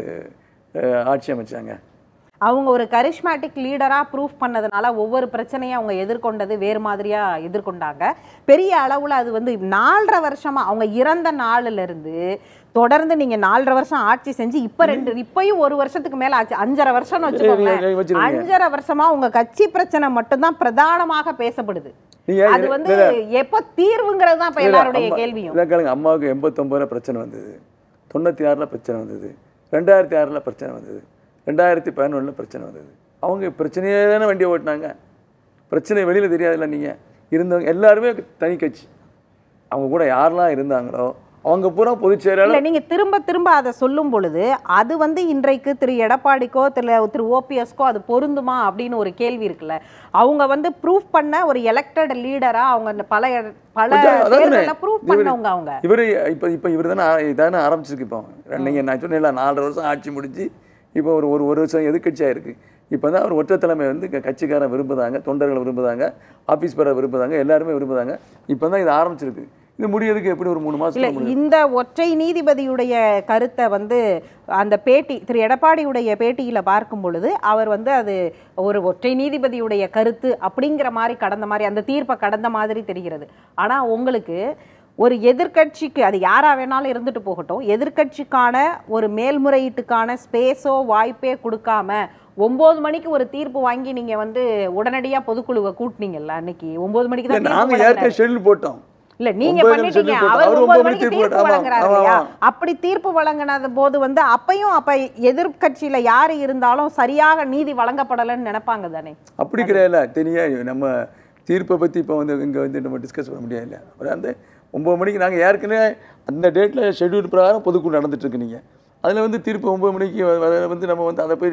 Speaker 2: அஹ், ஆட்சி அமைச்சாங்க
Speaker 1: அவங்க ஒரு கரிஷ்மேட்டிக் லீடரா ப்ரூஃப் பண்ணதுனால ஒவ்வொரு பிரச்சனையும் அவங்க எதிர்கொண்டது வேறு மாதிரியா எதிர்கொண்டாங்க பெரிய அளவுல அது வந்து நாலரை வருஷமா அவங்க இறந்த நாள்ல இருந்து தொடர்ந்து நீங்க நாலரை வருஷம் ஆட்சி செஞ்சு இப்ப ரெண்டு இப்பயும் ஒரு வருஷத்துக்கு மேல ஆச்சு அஞ்சரை வருஷம்னு வச்சுக்கோங்களேன்
Speaker 2: நீங்க வச்சிருக்கீங்க
Speaker 1: அஞ்சரை வருஷமா உங்க கட்சி பிரச்சனை மட்டும்தான் பிரதானமாக பேசப்படுது
Speaker 2: நீங்க
Speaker 1: அது வந்து எப்போ தீர்வுங்கிறது தான் இப்ப
Speaker 2: இல்ல,
Speaker 1: எல்லாருடைய
Speaker 2: அம்மா-
Speaker 1: கேள்வியும்
Speaker 2: இதான் கேளுங்க அம்மாவுக்கு எண்பத்தொம்பதுல பிரச்சனை வந்தது தொண்ணூற்றி ஆறில் பிரச்சனை வந்தது ரெண்டாயிரத்தி ஆறில் பிரச்சனை வந்தது ரெண்டாயிரத்தி பதினொன்றில் பிரச்சனை வந்தது அவங்க பிரச்சனையே தானே வண்டியை ஓட்டினாங்க பிரச்சனை வெளியில் தெரியாதுல்ல நீங்கள் இருந்தவங்க எல்லாருமே தனி கட்சி அவங்க கூட யாரெல்லாம் இருந்தாங்களோ அவங்க பூரா பொதுச் செயலாளர்
Speaker 1: இல்ல நீங்க திரும்ப திரும்ப அதை சொல்லும் பொழுது அது வந்து இன்றைக்கு திரு எடப்பாடிக்கோ திரு திரு ஓபிஎஸ்க்கோ அது பொருந்துமா அப்படின்னு ஒரு கேள்வி இருக்குல்ல அவங்க வந்து ப்ரூஃப் பண்ண ஒரு எலெக்டட் லீடரா அவங்க இந்த பல இட- பல
Speaker 2: கொஞ்சம் அதானே,
Speaker 1: தேர்தல்ல ப்ரூஃப்
Speaker 2: இவரு-
Speaker 1: பண்ணவங்க அவங்க
Speaker 2: இவர் இப்போ இப்போ இவர் தானே இதானே ஆரம்பிச்சிருக்கு இப்போ நீங்கள் நான் சொன்னேன்ல நாலரை வருஷம் ஆட்சி முடிஞ்சு இப்போ ஒரு ஒரு ஒரு வருஷம் எதிர்க்கட்சியாக இருக்குது இப்போ தான் அவர் ஒற்றை தலைமை வந்து க- கட்சிக்காரன் விரும்புதாங்க தொண்டர்கள் விரும்புதாங்க ஆஃபீஸ் பேரை விரும்புதாங்க எல்லாருமே விரும்புதாங்க இப்போ தான் இது ஆரம்பிச்சிருக்கு இது முடியறதுக்கு எப்படி ஒரு மூணு
Speaker 1: இல்ல
Speaker 2: மாதம் முடியும்
Speaker 1: இந்த ஒற்றை நீதிபதியுடைய கருத்தை வந்து அந்த பேட்டி திரு எடப்பாடியுடைய பேட்டியில பார்க்கும் பொழுது அவர் வந்து அது ஒரு ஒற்றை நீதிபதியுடைய கருத்து அப்படிங்கிற மாதிரி கடந்த மாதிரி அந்த தீர்ப்பை கடந்த மாதிரி தெரிகிறது ஆனா உங்களுக்கு ஒரு எதிர்க்கட்சிக்கு அது யாரா வேணாலும் இருந்துட்டு போகட்டும் எதிர்க்கட்சிக்கான ஒரு மேல்முறையீட்டுக்கான ஸ்பேஸோ வாய்ப்பே கொடுக்காம ஒன்பது மணிக்கு ஒரு தீர்ப்பு வாங்கி நீங்க வந்து உடனடியா பொதுக்குழுவை கூட்டினீங்கல்ல அன்னைக்கு ஒன்பது மணிக்கு
Speaker 2: இல்லை
Speaker 1: தான் தீர்ப்பு
Speaker 2: நாங்கள்
Speaker 1: வழங்கினாரு.
Speaker 2: ஏற்கனவே ஷெட்யூல் போட்டோம்
Speaker 1: இல்ல நீங்க
Speaker 2: ஒன்பது
Speaker 1: பண்ணிட்டீங்க
Speaker 2: நிமிஷம் தீர்ப்பு
Speaker 1: அவர்
Speaker 2: அவர்
Speaker 1: ஒன்பது
Speaker 2: ஒன்பது
Speaker 1: மணிக்கு
Speaker 2: மணிக்கு
Speaker 1: தீர்ப்பு
Speaker 2: ஆமா,
Speaker 1: வழங்குறாரு
Speaker 2: ஆமா,
Speaker 1: இல்லையா
Speaker 2: ஆமா.
Speaker 1: அப்படி தீர்ப்பு வழங்கினது போது வந்து அப்பயும் அப்ப எதிர்க்கட்சியில யாரு இருந்தாலும் சரியாக நீதி வழங்கப்படலைன்னு நினைப்பாங்க தானே
Speaker 2: அப்படி கிடையாது தனியா நம்ம தீர்ப்பை பற்றி இப்போ வந்து இங்கே வந்து நம்ம டிஸ்கஸ் பண்ண முடியாது அப்புறம் அந்த ஒம்பது மணிக்கு நாங்கள் ஏற்கனவே அந்த டேட்டில் ஷெட்யூல் பிரகாரம் பொதுக்குழு நடந்துட்டு இருக்கு நீங்கள் அதில் வந்து தீர்ப்பு ஒம்பது மணிக்கு வ- வ- வந்து நம்ம வந்து அதை போய்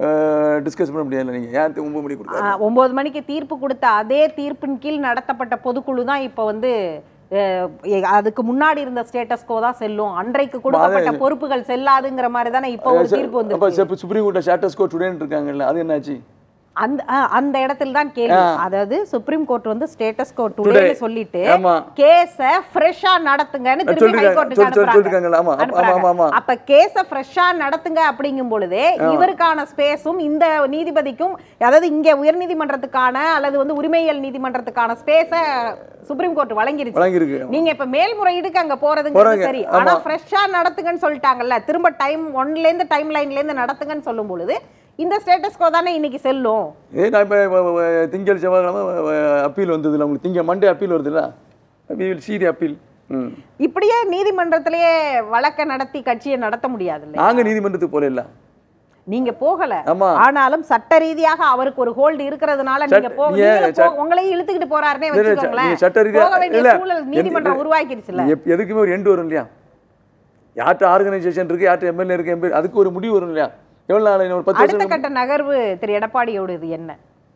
Speaker 2: டிஸ்கஸ் பண்ண முடியாது நீங்கள் ஏன் ஒம்பது மணிக்கு கொடுத்தாரு
Speaker 1: ஆஹ், ஒன்பது மணிக்கு தீர்ப்பு கொடுத்த அதே தீர்ப்பின் கீழ் நடத்தப்பட்ட பொதுக்குழு தான் இப்போ வந்து அஹ், எ- அதுக்கு முன்னாடி இருந்த ஸ்டேட்டஸ்கோ தான் செல்லும் அன்றைக்கு கொடுக்கப்பட்ட பொறுப்புகள் செல்லாதுங்கிற மாதிரி தானே இப்போ ஒரு தீர்ப்பு வந்து
Speaker 2: அப்போ சுப்ரீம் கோர்ட்டில் ஷார்டஸ் கோர்ட் டுடேன்னு இருக்காங்கல்ல அது என்னாச்சு
Speaker 1: அந்த ஆஹ், அந்த இடத்துல தான் கேள்வி அதாவது சுப்ரீம் கோர்ட் வந்து ஸ்டேட்டஸ் கோர்ட் டுடேன்னு சொல்லிட்டு
Speaker 2: ஆமா.
Speaker 1: கேஸ ஃப்ரெஷ்ஷா நடத்துங்கன்னு திருப்பி
Speaker 2: சொல்லிருக்காங்க.
Speaker 1: ஹைகோர்ட்டுக்கு
Speaker 2: சொல்லி- சொல்லி- சொல்லிருக்காங்கல்ல. ஆமா,
Speaker 1: அனுப்புறாங்க.
Speaker 2: ஆமா, ஆமா, ஆமா.
Speaker 1: அப்ப கேஸ ஃப்ரெஷ்ஷா நடத்துங்க அப்படிங்கும் பொழுதே இவருக்கான ஸ்பேஸும் இந்த நீதிபதிக்கும் அதாவது இங்க உயர்நீதிமன்றத்துக்கான அல்லது வந்து உரிமையியல் நீதிமன்றத்துக்கான ஸ்பேஸ சுப்ரீம் கோர்ட் வழங்கிருச்சு
Speaker 2: வழங்கியிருக்கு
Speaker 1: நீங்க இப்ப மேல்முறையீடுக்கு அங்க போறதுங்கிறது
Speaker 2: போறாங்க.
Speaker 1: சரி
Speaker 2: ஆமா.
Speaker 1: ஆனா ஃப்ரெஷ்ஷா நடத்துங்கன்னு சொல்லிட்டாங்கல்ல திரும்ப டைம் ஒன்ல இருந்து டைம் லைன்ல இருந்து நடத்துங்கன்னு சொல்லும் பொழுது இந்த ஸ்டேட்டஸ்கோ தானே இன்னைக்கு செல்லும்
Speaker 2: ஏ நான் இப்போ திங்கள் செவ்வாய்க்கிழமை அப்பீல் வந்ததுல உங்களுக்கு திங்கள் மண்டே அப்பீல் வருதுல்ல we will see the appeal ம்
Speaker 1: இப்படியே நீதிமன்றத்திலேயே வழக்க நடத்தி கட்சியை நடத்த முடியாது இல்லையா?
Speaker 2: நாங்கள் நீதிமன்றத்துக்கு போகல இல்லை
Speaker 1: நீங்க போகல
Speaker 2: ஆமா.
Speaker 1: ஆனாலும் சட்ட ரீதியாக அவருக்கு ஒரு ஹோல்டு இருக்கிறதுனால நீங்க
Speaker 2: சட்ட-
Speaker 1: போ
Speaker 2: ஏன்
Speaker 1: நீங்க போ-
Speaker 2: சட்ட-
Speaker 1: உங்களையும் இழுத்துக்கிட்டு போறாருன்னே
Speaker 2: இல்ல, இல்ல,
Speaker 1: வச்சுக்கோங்களேன்
Speaker 2: நீங்க சட்ட ரீதியா-
Speaker 1: போக வேண்டிய
Speaker 2: இல்ல,
Speaker 1: சூழல்
Speaker 2: எந்த-
Speaker 1: நீதிமன்றம்
Speaker 2: இல்ல,
Speaker 1: உருவாக்கிருச்சுல
Speaker 2: எப்- எதுக்குமே ஒரு எண்டு வரும் இல்லையா யார்கிட்ட ஆர்கனைசேஷன் இருக்கு யார்கிட்ட எம்எல்ஏ இருக்கு எம்பி அதுக்கு ஒரு முடிவு வரும் இல்லையா எவ்வளோ நாள் இன்னும் ஒரு பத்து
Speaker 1: அடுத்த
Speaker 2: வருஷம்
Speaker 1: கட்ட நகர்வு திரு எடப்பாடியோட இது என்ன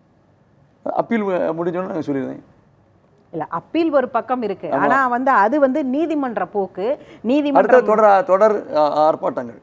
Speaker 2: அப்பீல் முடிஞ்சோன்னு நாங்கள் சொல்லிடுறேன்
Speaker 1: இல்ல அப்பீல் ஒரு பக்கம் இருக்கு ஆனா வந்து அது வந்து நீதிமன்ற போக்கு
Speaker 2: அடுத்த
Speaker 1: நீதிமன்றம்
Speaker 2: தொடர் தொடர் ஆ- ஆர்ப்பாட்டங்கள்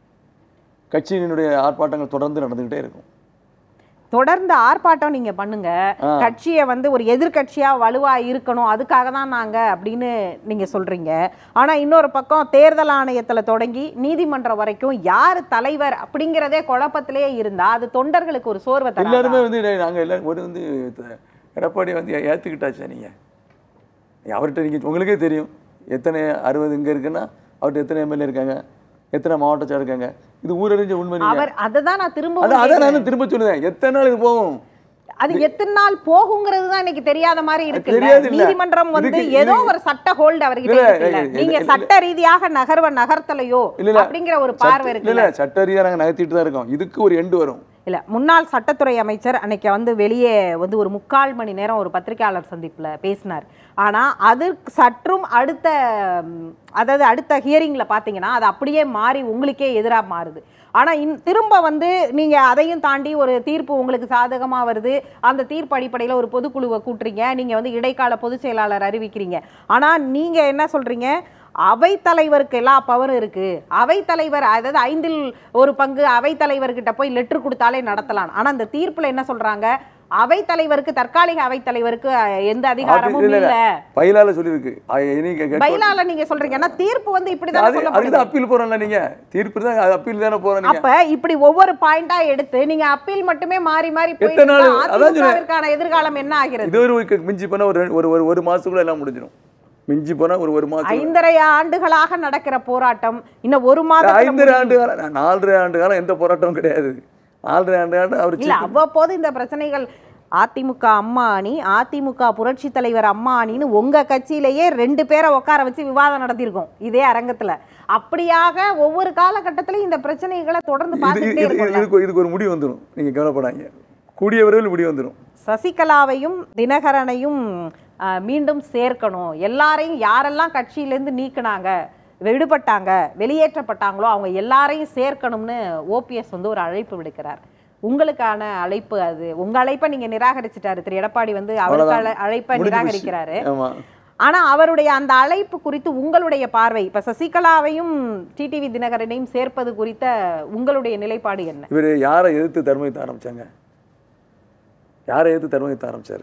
Speaker 2: கட்சியினுடைய ஆர்ப்பாட்டங்கள் தொடர்ந்து நடந்துகிட்டே இருக்கும்
Speaker 1: தொடர்ந்து ஆர்ப்பாட்டம் நீங்க பண்ணுங்க
Speaker 2: ஆ.
Speaker 1: கட்சியை வந்து ஒரு எதிர்க்கட்சியா வலுவா இருக்கணும் அதுக்காக தான் நாங்க அப்படின்னு நீங்க சொல்றீங்க ஆனா இன்னொரு பக்கம் தேர்தல் ஆணையத்துல தொடங்கி நீதிமன்றம் வரைக்கும் யார் தலைவர் அப்படிங்கிறதே குழப்பத்திலேயே இருந்தா அது தொண்டர்களுக்கு ஒரு சோர்வை தராதா?
Speaker 2: எல்லாருமே வந்து நாங்கள் எல்லாரும் ஒரு வந்து த- எடப்பாடி வந்து ஏற்றுக்கிட்டாச்சா நீங்கள் அவர்கிட்ட நீங்கள் உங்களுக்கே தெரியும் எத்தனை அறுபது இங்கே இருக்குன்னா அவர்கிட்ட எத்தனை எம்எல்ஏ இருக்காங்க எத்தனை மாவட்டச்சார் இருக்காங்க இது ஊரறிஞ்ச உண்மை நீங்க
Speaker 1: அவர் அததான் நான் திரும்ப
Speaker 2: அதான் அதான் நானும் திரும்ப சொல்லுவேன் எத்தனை நாள் இது போகும்
Speaker 1: அது எத்தனை நாள் போகுங்கிறது தான் எனக்கு தெரியாத மாதிரி இருக்கு
Speaker 2: தெரியாது இல்ல.
Speaker 1: நீதிமன்றம் வந்து
Speaker 2: இதுக்கு-
Speaker 1: ஏதோ
Speaker 2: இதுக்கு-
Speaker 1: ஒரு சட்ட ஹோல்டு அவர்கிட்ட
Speaker 2: இல்ல,
Speaker 1: இருக்குல்ல
Speaker 2: இல்ல,
Speaker 1: நீங்க
Speaker 2: இல்ல,
Speaker 1: சட்ட ரீதியாக நகர்வ நகர்த்தலையோ
Speaker 2: இல்ல, இல்ல.
Speaker 1: அப்படிங்கிற ஒரு பார்வை
Speaker 2: சட்ட- இல்ல
Speaker 1: இருக்குல்ல
Speaker 2: இல்ல சட்ட ரீதியாக நாங்கள் நகர்த்திட்டு தான் இருக்கோம் இதுக்கு ஒரு எண்டு வரும்
Speaker 1: இல்ல முன்னாள் சட்டத்துறை அமைச்சர் அன்னைக்கு வந்து வெளியே வந்து ஒரு முக்கால் மணி நேரம் ஒரு பத்திரிகையாளர் சந்திப்புல பேசினார் ஆனா அது சற்றும் அடுத்த ம், அதாவது அடுத்த ஹியரிங்ல பாத்தீங்கன்னா அது அப்படியே மாறி உங்களுக்கே எதிரா மாறுது ஆனா இன் திரும்ப வந்து நீங்க அதையும் தாண்டி ஒரு தீர்ப்பு உங்களுக்கு சாதகமா வருது அந்த தீர்ப்பு அடிப்படையில் ஒரு பொதுக்குழுவை கூட்டுறீங்க நீங்க வந்து இடைக்கால பொதுச் செயலாளர் அறிவிக்கிறீங்க ஆனா நீங்க என்ன சொல்றீங்க அவைத்தலைவருக்கு எல்லா பவரும் இருக்கு அவைத்தலைவர் அதாவது ஐந்தில் ஒரு பங்கு அவைத்தலைவர்கிட்ட போய் லெட்டர் கொடுத்தாலே நடத்தலாம் ஆனா அந்த தீர்ப்புல என்ன சொல்றாங்க அவைத்தலைவருக்கு தற்காலிக அவைத்தலைவருக்கு அஹ், எந்த அதிகாரமும்
Speaker 2: இல்ல, இல்ல.
Speaker 1: இல்ல
Speaker 2: பைலால சொல்லியிருக்கு அ- இனி கே- கேட்க-
Speaker 1: பைலால நீங்க சொல்றீங்க ஆனா தீர்ப்பு வந்து இப்படிதான்
Speaker 2: அது அதுக்கு
Speaker 1: சொல்லப்படுது
Speaker 2: தான் அப்பீல் போறோம்ல நீங்க தீர்ப்பு தான் அது அப்பீல் தானே போறோம் நீங்க
Speaker 1: அப்ப இப்படி ஒவ்வொரு பாயிண்டா எடுத்து நீங்க அப்பீல் மட்டுமே மாறி மாறி
Speaker 2: எத்தனை நாள்?
Speaker 1: போயிட்டு
Speaker 2: அதான் சொன்னேன்.
Speaker 1: அதிமுகவிற்கான எதிர்காலம் என்ன ஆகிறது
Speaker 2: இது ஒரு week மிஞ்சி போனா ஒரு ஒரு ஒரு ஒரு மாசத்துக்குள்ள எல்லாம் முடிஞ்சிடும் மிஞ்சி போனா ஒரு ஒரு மாசம்
Speaker 1: ஐந்தரை ஆண்டுகளாக நடக்கிற போராட்டம் இன்னும் ஒரு மாதம்
Speaker 2: ஐந்தரை ஆண்டு காலம் நாலரை ஆண்டு காலம் எந்த போராட்டமும் கிடையாது நாலரை ஆண்டு காலம் அவர்
Speaker 1: இல்ல அவ்வப்போது இந்த பிரச்சனைகள் அதிமுக அம்மா அணி அதிமுக புரட்சி தலைவர் அம்மா அணின்னு உங்க கட்சியிலேயே ரெண்டு பேரை உட்கார வச்சு விவாதம் நடத்தியிருக்கோம் இதே அரங்கத்துல அப்படியாக ஒவ்வொரு காலகட்டத்திலும் இந்த பிரச்சனைகளை தொடர்ந்து
Speaker 2: இது
Speaker 1: பார்த்துட்டே
Speaker 2: இது-
Speaker 1: இருக்கோம்ல
Speaker 2: இதுக்கு இதுக்கு ஒரு முடிவு வந்துடும் நீங்க கவலைப்படாங்க கூடிய விரைவில் முடிவு வந்துடும்
Speaker 1: சசிகலாவையும் தினகரனையும் ஆஹ், மீண்டும் சேர்க்கணும் எல்லாரையும் யாரெல்லாம் கட்சியிலேருந்து நீக்குனாங்க விடுபட்டாங்க வெளியேற்றப்பட்டாங்களோ அவங்க எல்லாரையும் சேர்க்கணும்னு ஓபிஎஸ் வந்து ஒரு அழைப்பு விடுக்கிறார் உங்களுக்கான அழைப்பு அது உங்க அழைப்பை நீங்க நிராகரிச்சிட்டாரு திரு எடப்பாடி வந்து அவருக்கு
Speaker 2: அவ்வளவுதான்.
Speaker 1: அழை- அழைப்பை
Speaker 2: முடிஞ்சு போச்சு.
Speaker 1: நிராகரிக்கிறாரு
Speaker 2: ஆமா
Speaker 1: ஆனா அவருடைய அந்த அழைப்பு குறித்து உங்களுடைய பார்வை இப்ப சசிகலாவையும் டிடிவி தினகரனையும் சேர்ப்பது குறித்த உங்களுடைய நிலைப்பாடு என்ன
Speaker 2: இவர் யாரை எதிர்த்து தர்மயுத்தம் ஆரம்பிச்சாங்க யாரை எதிர்த்து தர்மயுத்தம் ஆரம்பிச்சாரு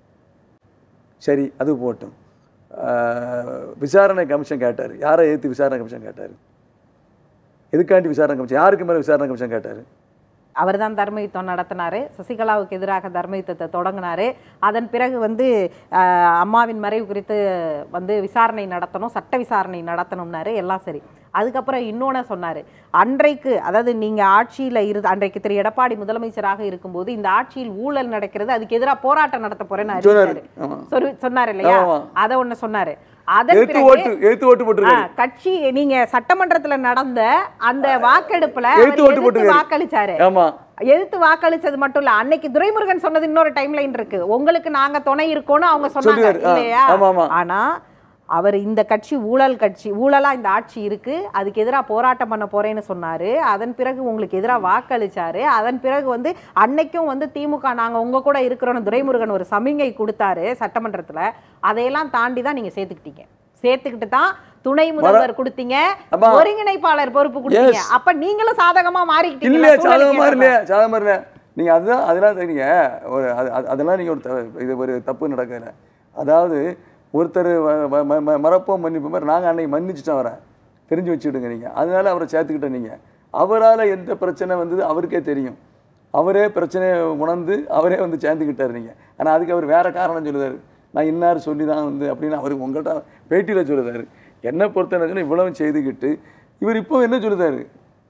Speaker 2: சரி அது போட்டும் ஆஹ், விசாரணை கமிஷன் கேட்டார் யாரை எதிர்த்து விசாரணை கமிஷன் கேட்டார் எதுக்காண்டி விசாரணை கமிஷன் யாருக்கு மேலே விசாரணை கமிஷன் கேட்டார்
Speaker 1: அவர் தான் தர்மயுத்தம் நடத்தினாரு சசிகலாவுக்கு எதிராக தர்மயுத்தத்தை தொடங்கினாரு அதன் பிறகு வந்து ஆஹ், அம்மாவின் மறைவு குறித்து வந்து விசாரணை நடத்தணும் சட்ட விசாரணை நடத்தணும்னாரு எல்லாம் சரி அதுக்கப்புறம் இன்னொன்று சொன்னாரு அன்றைக்கு அதாவது நீங்க ஆட்சியில இரு அன்றைக்கு திரு எடப்பாடி முதலமைச்சராக இருக்கும்போது இந்த ஆட்சியில் ஊழல் நடக்கிறது அதுக்கு எதிராக போராட்டம் நடத்த போறேன்னு
Speaker 2: சொன்னாரு
Speaker 1: அறிவிச்சாரு
Speaker 2: ஆமா
Speaker 1: சொரு- சொன்னாரு இல்லையா
Speaker 2: ஆமா.
Speaker 1: அதை ஒண்ணு சொன்னாரு அதன்
Speaker 2: எதிர்த்து
Speaker 1: பிறகு
Speaker 2: ஓட்டு எதிர்த்து ஓட்டு போட்டிருக்காரு
Speaker 1: ஆ, கட்சி நீங்க சட்டமன்றத்துல நடந்த அந்த வாக்கெடுப்புல
Speaker 2: எதிர்த்து
Speaker 1: அவர்
Speaker 2: ஓட்டு
Speaker 1: எதிர்த்து
Speaker 2: போட்டிருக்காரு.
Speaker 1: வாக்களிச்சாரு
Speaker 2: ஆமா
Speaker 1: எதிர்த்து வாக்களிச்சது மட்டும் இல்ல அன்னைக்கு துரைமுருகன் சொன்னது இன்னொரு டைம்லைன் இருக்கு உங்களுக்கு நாங்க துணை இருக்கோம்னு அவங்க சொன்னாங்க
Speaker 2: சொல்லுவாரு. ஆ,
Speaker 1: இல்லையா
Speaker 2: ஆமா, ஆமா.
Speaker 1: ஆனா அவர் இந்த கட்சி ஊழல் கட்சி ஊழலா இந்த ஆட்சி இருக்கு அதுக்கு எதிரா போராட்டம் பண்ண போறேன்னு சொன்னாரு அதன் பிறகு உங்களுக்கு எதிரா வாக்களிச்சாரு அதன் பிறகு வந்து அன்னைக்கும் வந்து திமுக நாங்க உங்க கூட இருக்கிறோம்னு துரைமுருகன் ஒரு சமிங்கை கொடுத்தாரு சட்டமன்றத்துல அதையெல்லாம் தாண்டி தான் நீங்க சேர்த்துக்கிட்டீங்க சேர்த்துக்கிட்டு தான் துணை முதல்வர் கொடுத்தீங்க
Speaker 2: ஆமா.
Speaker 1: ஒருங்கிணைப்பாளர் பொறுப்பு கொடுத்தீங்க அப்ப நீங்களும் சாதகமா மாறிக்கிட்டீங்க
Speaker 2: இல்லையா சாதகமா இல்லையா சாதகமா இல்லையா நீங்க அதுதான் அதெல்லாம் நீங்க ஒரு அது- அது- அதெல்லாம் நீங்க ஒரு த- இது ஒரு தப்பு நடக்கல அதாவது ஒருத்தர் வ- வ- ம- ம- மறப்போம் மன்னிப்பு மாதிரி நாங்கள் அன்னைக்கு மன்னிச்சுட்டோம் அவரை தெரிஞ்சு வச்சுக்கிடுங்க நீங்கள் அதனால அவரை சேர்த்துக்கிட்ட நீங்கள் அவரால் எந்த பிரச்சனை வந்தது அவருக்கே தெரியும் அவரே பிரச்சனையை உணர்ந்து அவரே வந்து சேர்ந்துக்கிட்டார் நீங்கள் ஆனால் அதுக்கு அவர் வேற காரணம் சொல்லுதாரு நான் இன்னார் சொல்லி தான் வந்து அப்படின்னு அவர் உங்கள்கிட்ட பேட்டியில் சொல்லுதாரு என்னை பொறுத்த என்ன இவ்வளவு செய்துக்கிட்டு இவர் இப்போ என்ன சொல்லுதாரு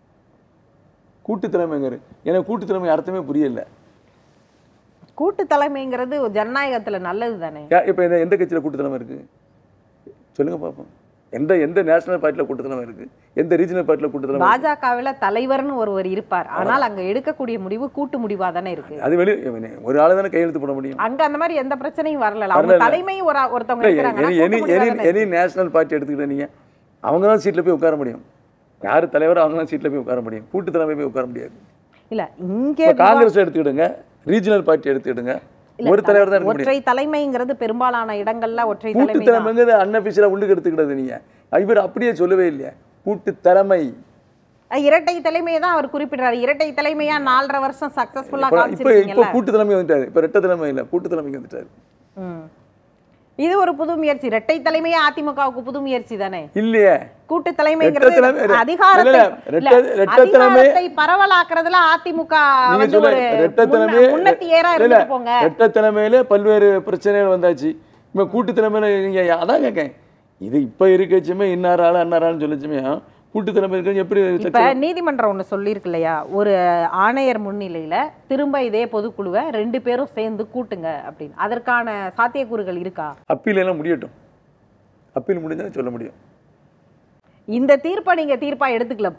Speaker 2: கூட்டு தலைமைங்கிறாரு எனக்கு கூட்டு தலைமை அர்த்தமே புரியல
Speaker 1: கூட்டு தலைமைங்கிறது ஜனநாயகத்துல நல்லது தானே
Speaker 2: இப்போ இந்த எந்த கட்சியில் கூட்டு தலைமை இருக்கு சொல்லுங்க பார்ப்போம் எந்த எந்த நேஷனல் பார்ட்டியில் கூட்டு தலைமை இருக்கு எந்த ரீஜனல் பார்ட்டியில் கூட்டு தலைமை இருக்கு?
Speaker 1: பாஜகவுல தலைவர்னு ஒருவர் இருப்பார் ஆனால் அங்க எடுக்கக்கூடிய முடிவு கூட்டு முடிவா தானே இருக்கு
Speaker 2: அது வெளி ஒரு ஆளு தானே கையெழுத்து போட முடியும்
Speaker 1: அங்க அந்த மாதிரி எந்த பிரச்சனையும் வரல அவங்க
Speaker 2: வரல.
Speaker 1: தலைமையும் ஒரு ஒருத்தவங்க இருக்கிறாங்கன்னா
Speaker 2: எனி எனி
Speaker 1: கூட்டு முடிவா
Speaker 2: எனி
Speaker 1: தானே
Speaker 2: எனி நேஷனல் பார்ட்டி எடுத்துக்கிட்ட நீங்க அவங்க தான் சீட்டில் போய் உட்கார முடியும் யார் தலைவரோ அவங்க தான் சீட்டில் போய் உட்கார முடியும் கூட்டு தலைமை போய் உட்கார முடியாது
Speaker 1: இல்ல இங்க
Speaker 2: இப்போ காங்கிரஸ் எடுத்துக்கிடுங்க ரீஜனல் பார்ட்டி எடுத்துக்கிடுங்க ஒரு தலைவர் தான் இருக்க முடியும்
Speaker 1: ஒற்றை தலைமைங்கிறது பெரும்பாலான இடங்கள்ல ஒற்றை
Speaker 2: கூட்டு
Speaker 1: தலைமை தான்.
Speaker 2: தலைமைங்கிறது அன்அஃபிஷியலாக உள்ளுக்கு எடுத்துக்கிட்டது நீங்க இவர் அப்படியே சொல்லவே இல்லையா கூட்டு தலைமை
Speaker 1: அஹ் இரட்டை தலைமையை தான் அவர் குறிப்பிடுறாரு இரட்டை தலைமையா நாலரை வருஷம் சக்சஸ்ஃபுல்லா
Speaker 2: இப்போ இப்போ இப்போ
Speaker 1: காமிச்சிருக்கீங்கல்ல
Speaker 2: கூட்டு தலைமை வந்துட்டாரு இப்போ ரெட்ட தலைமை இல்லை கூட்டு தலைமைக்கு வந்துட்டாரு
Speaker 1: ம். இது ஒரு புது முயற்சி இரட்டை தலைமையே அதிமுகவுக்கு புது முயற்சி தானே
Speaker 2: இல்லையே
Speaker 1: கூட்டு தலைமைங்கிறது
Speaker 2: ரெட்டை தலைமை- ரெ-
Speaker 1: அதிகாரத்தை
Speaker 2: இல்ல,
Speaker 1: இல்ல,
Speaker 2: ரெட்டை- ரெட்டை தலைமை-
Speaker 1: அதிகாரத்தை பரவலாக்குறதுல அதிமுக
Speaker 2: நீங்க
Speaker 1: வந்து
Speaker 2: சொல்ல
Speaker 1: ஒரு
Speaker 2: ரெட்ட
Speaker 1: முன்ன-
Speaker 2: தலைமை
Speaker 1: முன்னத்தி ஏறா
Speaker 2: இல்ல,
Speaker 1: இருந்துட்டு போங்க
Speaker 2: ரெட்ட தலைமையில பல்வேறு பிரச்சனைகள் வந்தாச்சு இப்போ கூட்டு தலைமையில நீங்க அதான் கேட்கேன் இது இப்போ இருக்கச்சுமே இன்னார் ஆளு அன்னார் ஆளுன்னு சொல்லிச்சுமே கூட்டு தலைமை இருக்கு எப்படி
Speaker 1: இப்ப நீதிமன்றம் ஒண்ணு சொல்லியிருக்கு இல்லையா ஒரு ஆணையர் முன்னிலையில திரும்ப இதே பொதுக்குழுவை ரெண்டு பேரும் சேர்ந்து கூட்டுங்க அப்படின்னு அதற்கான சாத்தியக்கூறுகள் இருக்கா
Speaker 2: அப்பீல் எல்லாம் முடியட்டும் அப்பீல் முடிஞ்சா சொல்ல முடியும்
Speaker 1: இந்த தீர்ப்பை நீங்க தீர்ப்பா எடுத்துக்கல இப்ப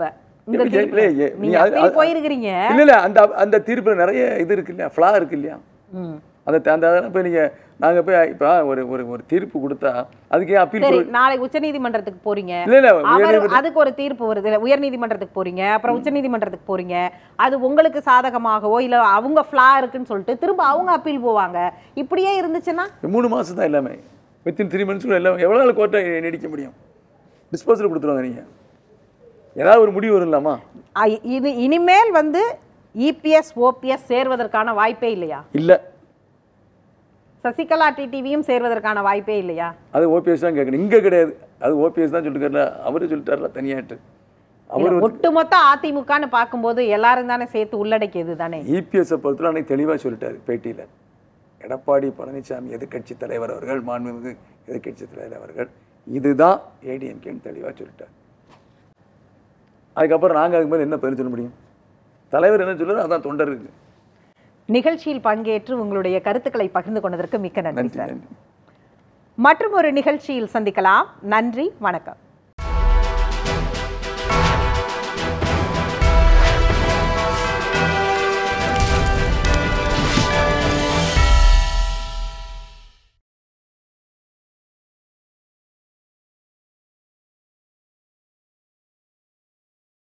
Speaker 1: இந்த
Speaker 2: இல்ல,
Speaker 1: தீர்ப்புல.
Speaker 2: இல்ல, ஏ-
Speaker 1: நீங்க
Speaker 2: நீ அது-
Speaker 1: அப்பீல்
Speaker 2: அது-
Speaker 1: போயிருக்கிறீங்க
Speaker 2: இல்ல இல்ல அந்த அந்த தீர்ப்புல நிறைய இது இருக்கு இல்லையா ஃப்ளா இருக்கு இல்லையா
Speaker 1: ம்.
Speaker 2: அந்த த- அந்த இப்போ நீங்க நாங்க போய் இப்போ ஒரு ஒரு ஒரு தீர்ப்பு கொடுத்தா அதுக்கே அப்பீல்
Speaker 1: சரி நாளைக்கு உச்சநீதிமன்றத்துக்கு போறீங்க
Speaker 2: இல்ல இல்ல
Speaker 1: அவர்
Speaker 2: உயர்நீதிமன்ற-
Speaker 1: அதுக்கு ஒரு தீர்ப்பு வருது இல்ல, உயர்நீதிமன்றத்துக்கு போறீங்க அப்புறம் உச்சநீதிமன்றத்துக்கு போறீங்க அது உங்களுக்கு சாதகமாகவோ இல்ல அவங்க ஃப்ளா இருக்குன்னு சொல்லிட்டு திரும்ப அவங்க அப்பீல் போவாங்க இப்படியே இருந்துச்சுன்னா
Speaker 2: மூணு மாசம் தான் எல்லாமே வித்தின் த்ரீ மந்த்ஸ்க்குள்ள எல்லாம் எவ்வளோ நாள் கோர்ட்டை நீடிக்க முடியும் டிஸ்போசல் கொடுத்துருவாங்க நீங்க ஏதாவது ஒரு முடிவு வரும்லாமா
Speaker 1: ஐ- இது இனிமேல் வந்து இபிஎஸ் ஓபிஎஸ் சேர்வதற்கான வாய்ப்பே இல்லையா
Speaker 2: இல்ல
Speaker 1: சசிகலா டிடிவியும் சேர்வதற்கான வாய்ப்பே இல்லையா
Speaker 2: அது ஓபிஎஸ் தான் கேட்கணும் இங்க கிடையாது அது ஓபிஎஸ் தான் சொல்லிருக்காருல அவரு சொல்லிட்டாருல தனியாட்டு அவர்
Speaker 1: இல்ல, ஒட்டுமொத்த அதிமுகன்னு பார்க்கும்போது எல்லாரும் தானே சேர்த்து உள்ளடக்கியது தானே
Speaker 2: இபிஎஸ்ஸை பொறுத்தவரை அன்னைக்கு தெளிவாக சொல்லிட்டாரு பேட்டியில் எடப்பாடி பழனிசாமி எதிர்க்கட்சி தலைவர் அவர்கள் மாண்புமிகு எதிர்க்கட்சி தலைவர் அவர்கள் இதுதான் ஏடிஎம்கேன்னு தெளிவாக சொல்லிட்டார் அதுக்கப்புறம் நாங்கள் அதுக்கு மேலே என்ன பதில் சொல்ல முடியும் தலைவர் என்ன சொல்றாரு அதான் தொண்டர் இருக்கு
Speaker 1: நிகழ்ச்சியில் பங்கேற்று உங்களுடைய கருத்துக்களை பகிர்ந்து கொண்டதற்கு மிக்க நன்றி
Speaker 2: நன்றி
Speaker 1: சார்
Speaker 2: நன்றி
Speaker 1: மற்றும் ஒரு நிகழ்ச்சியில் சந்திக்கலாம் நன்றி வணக்கம்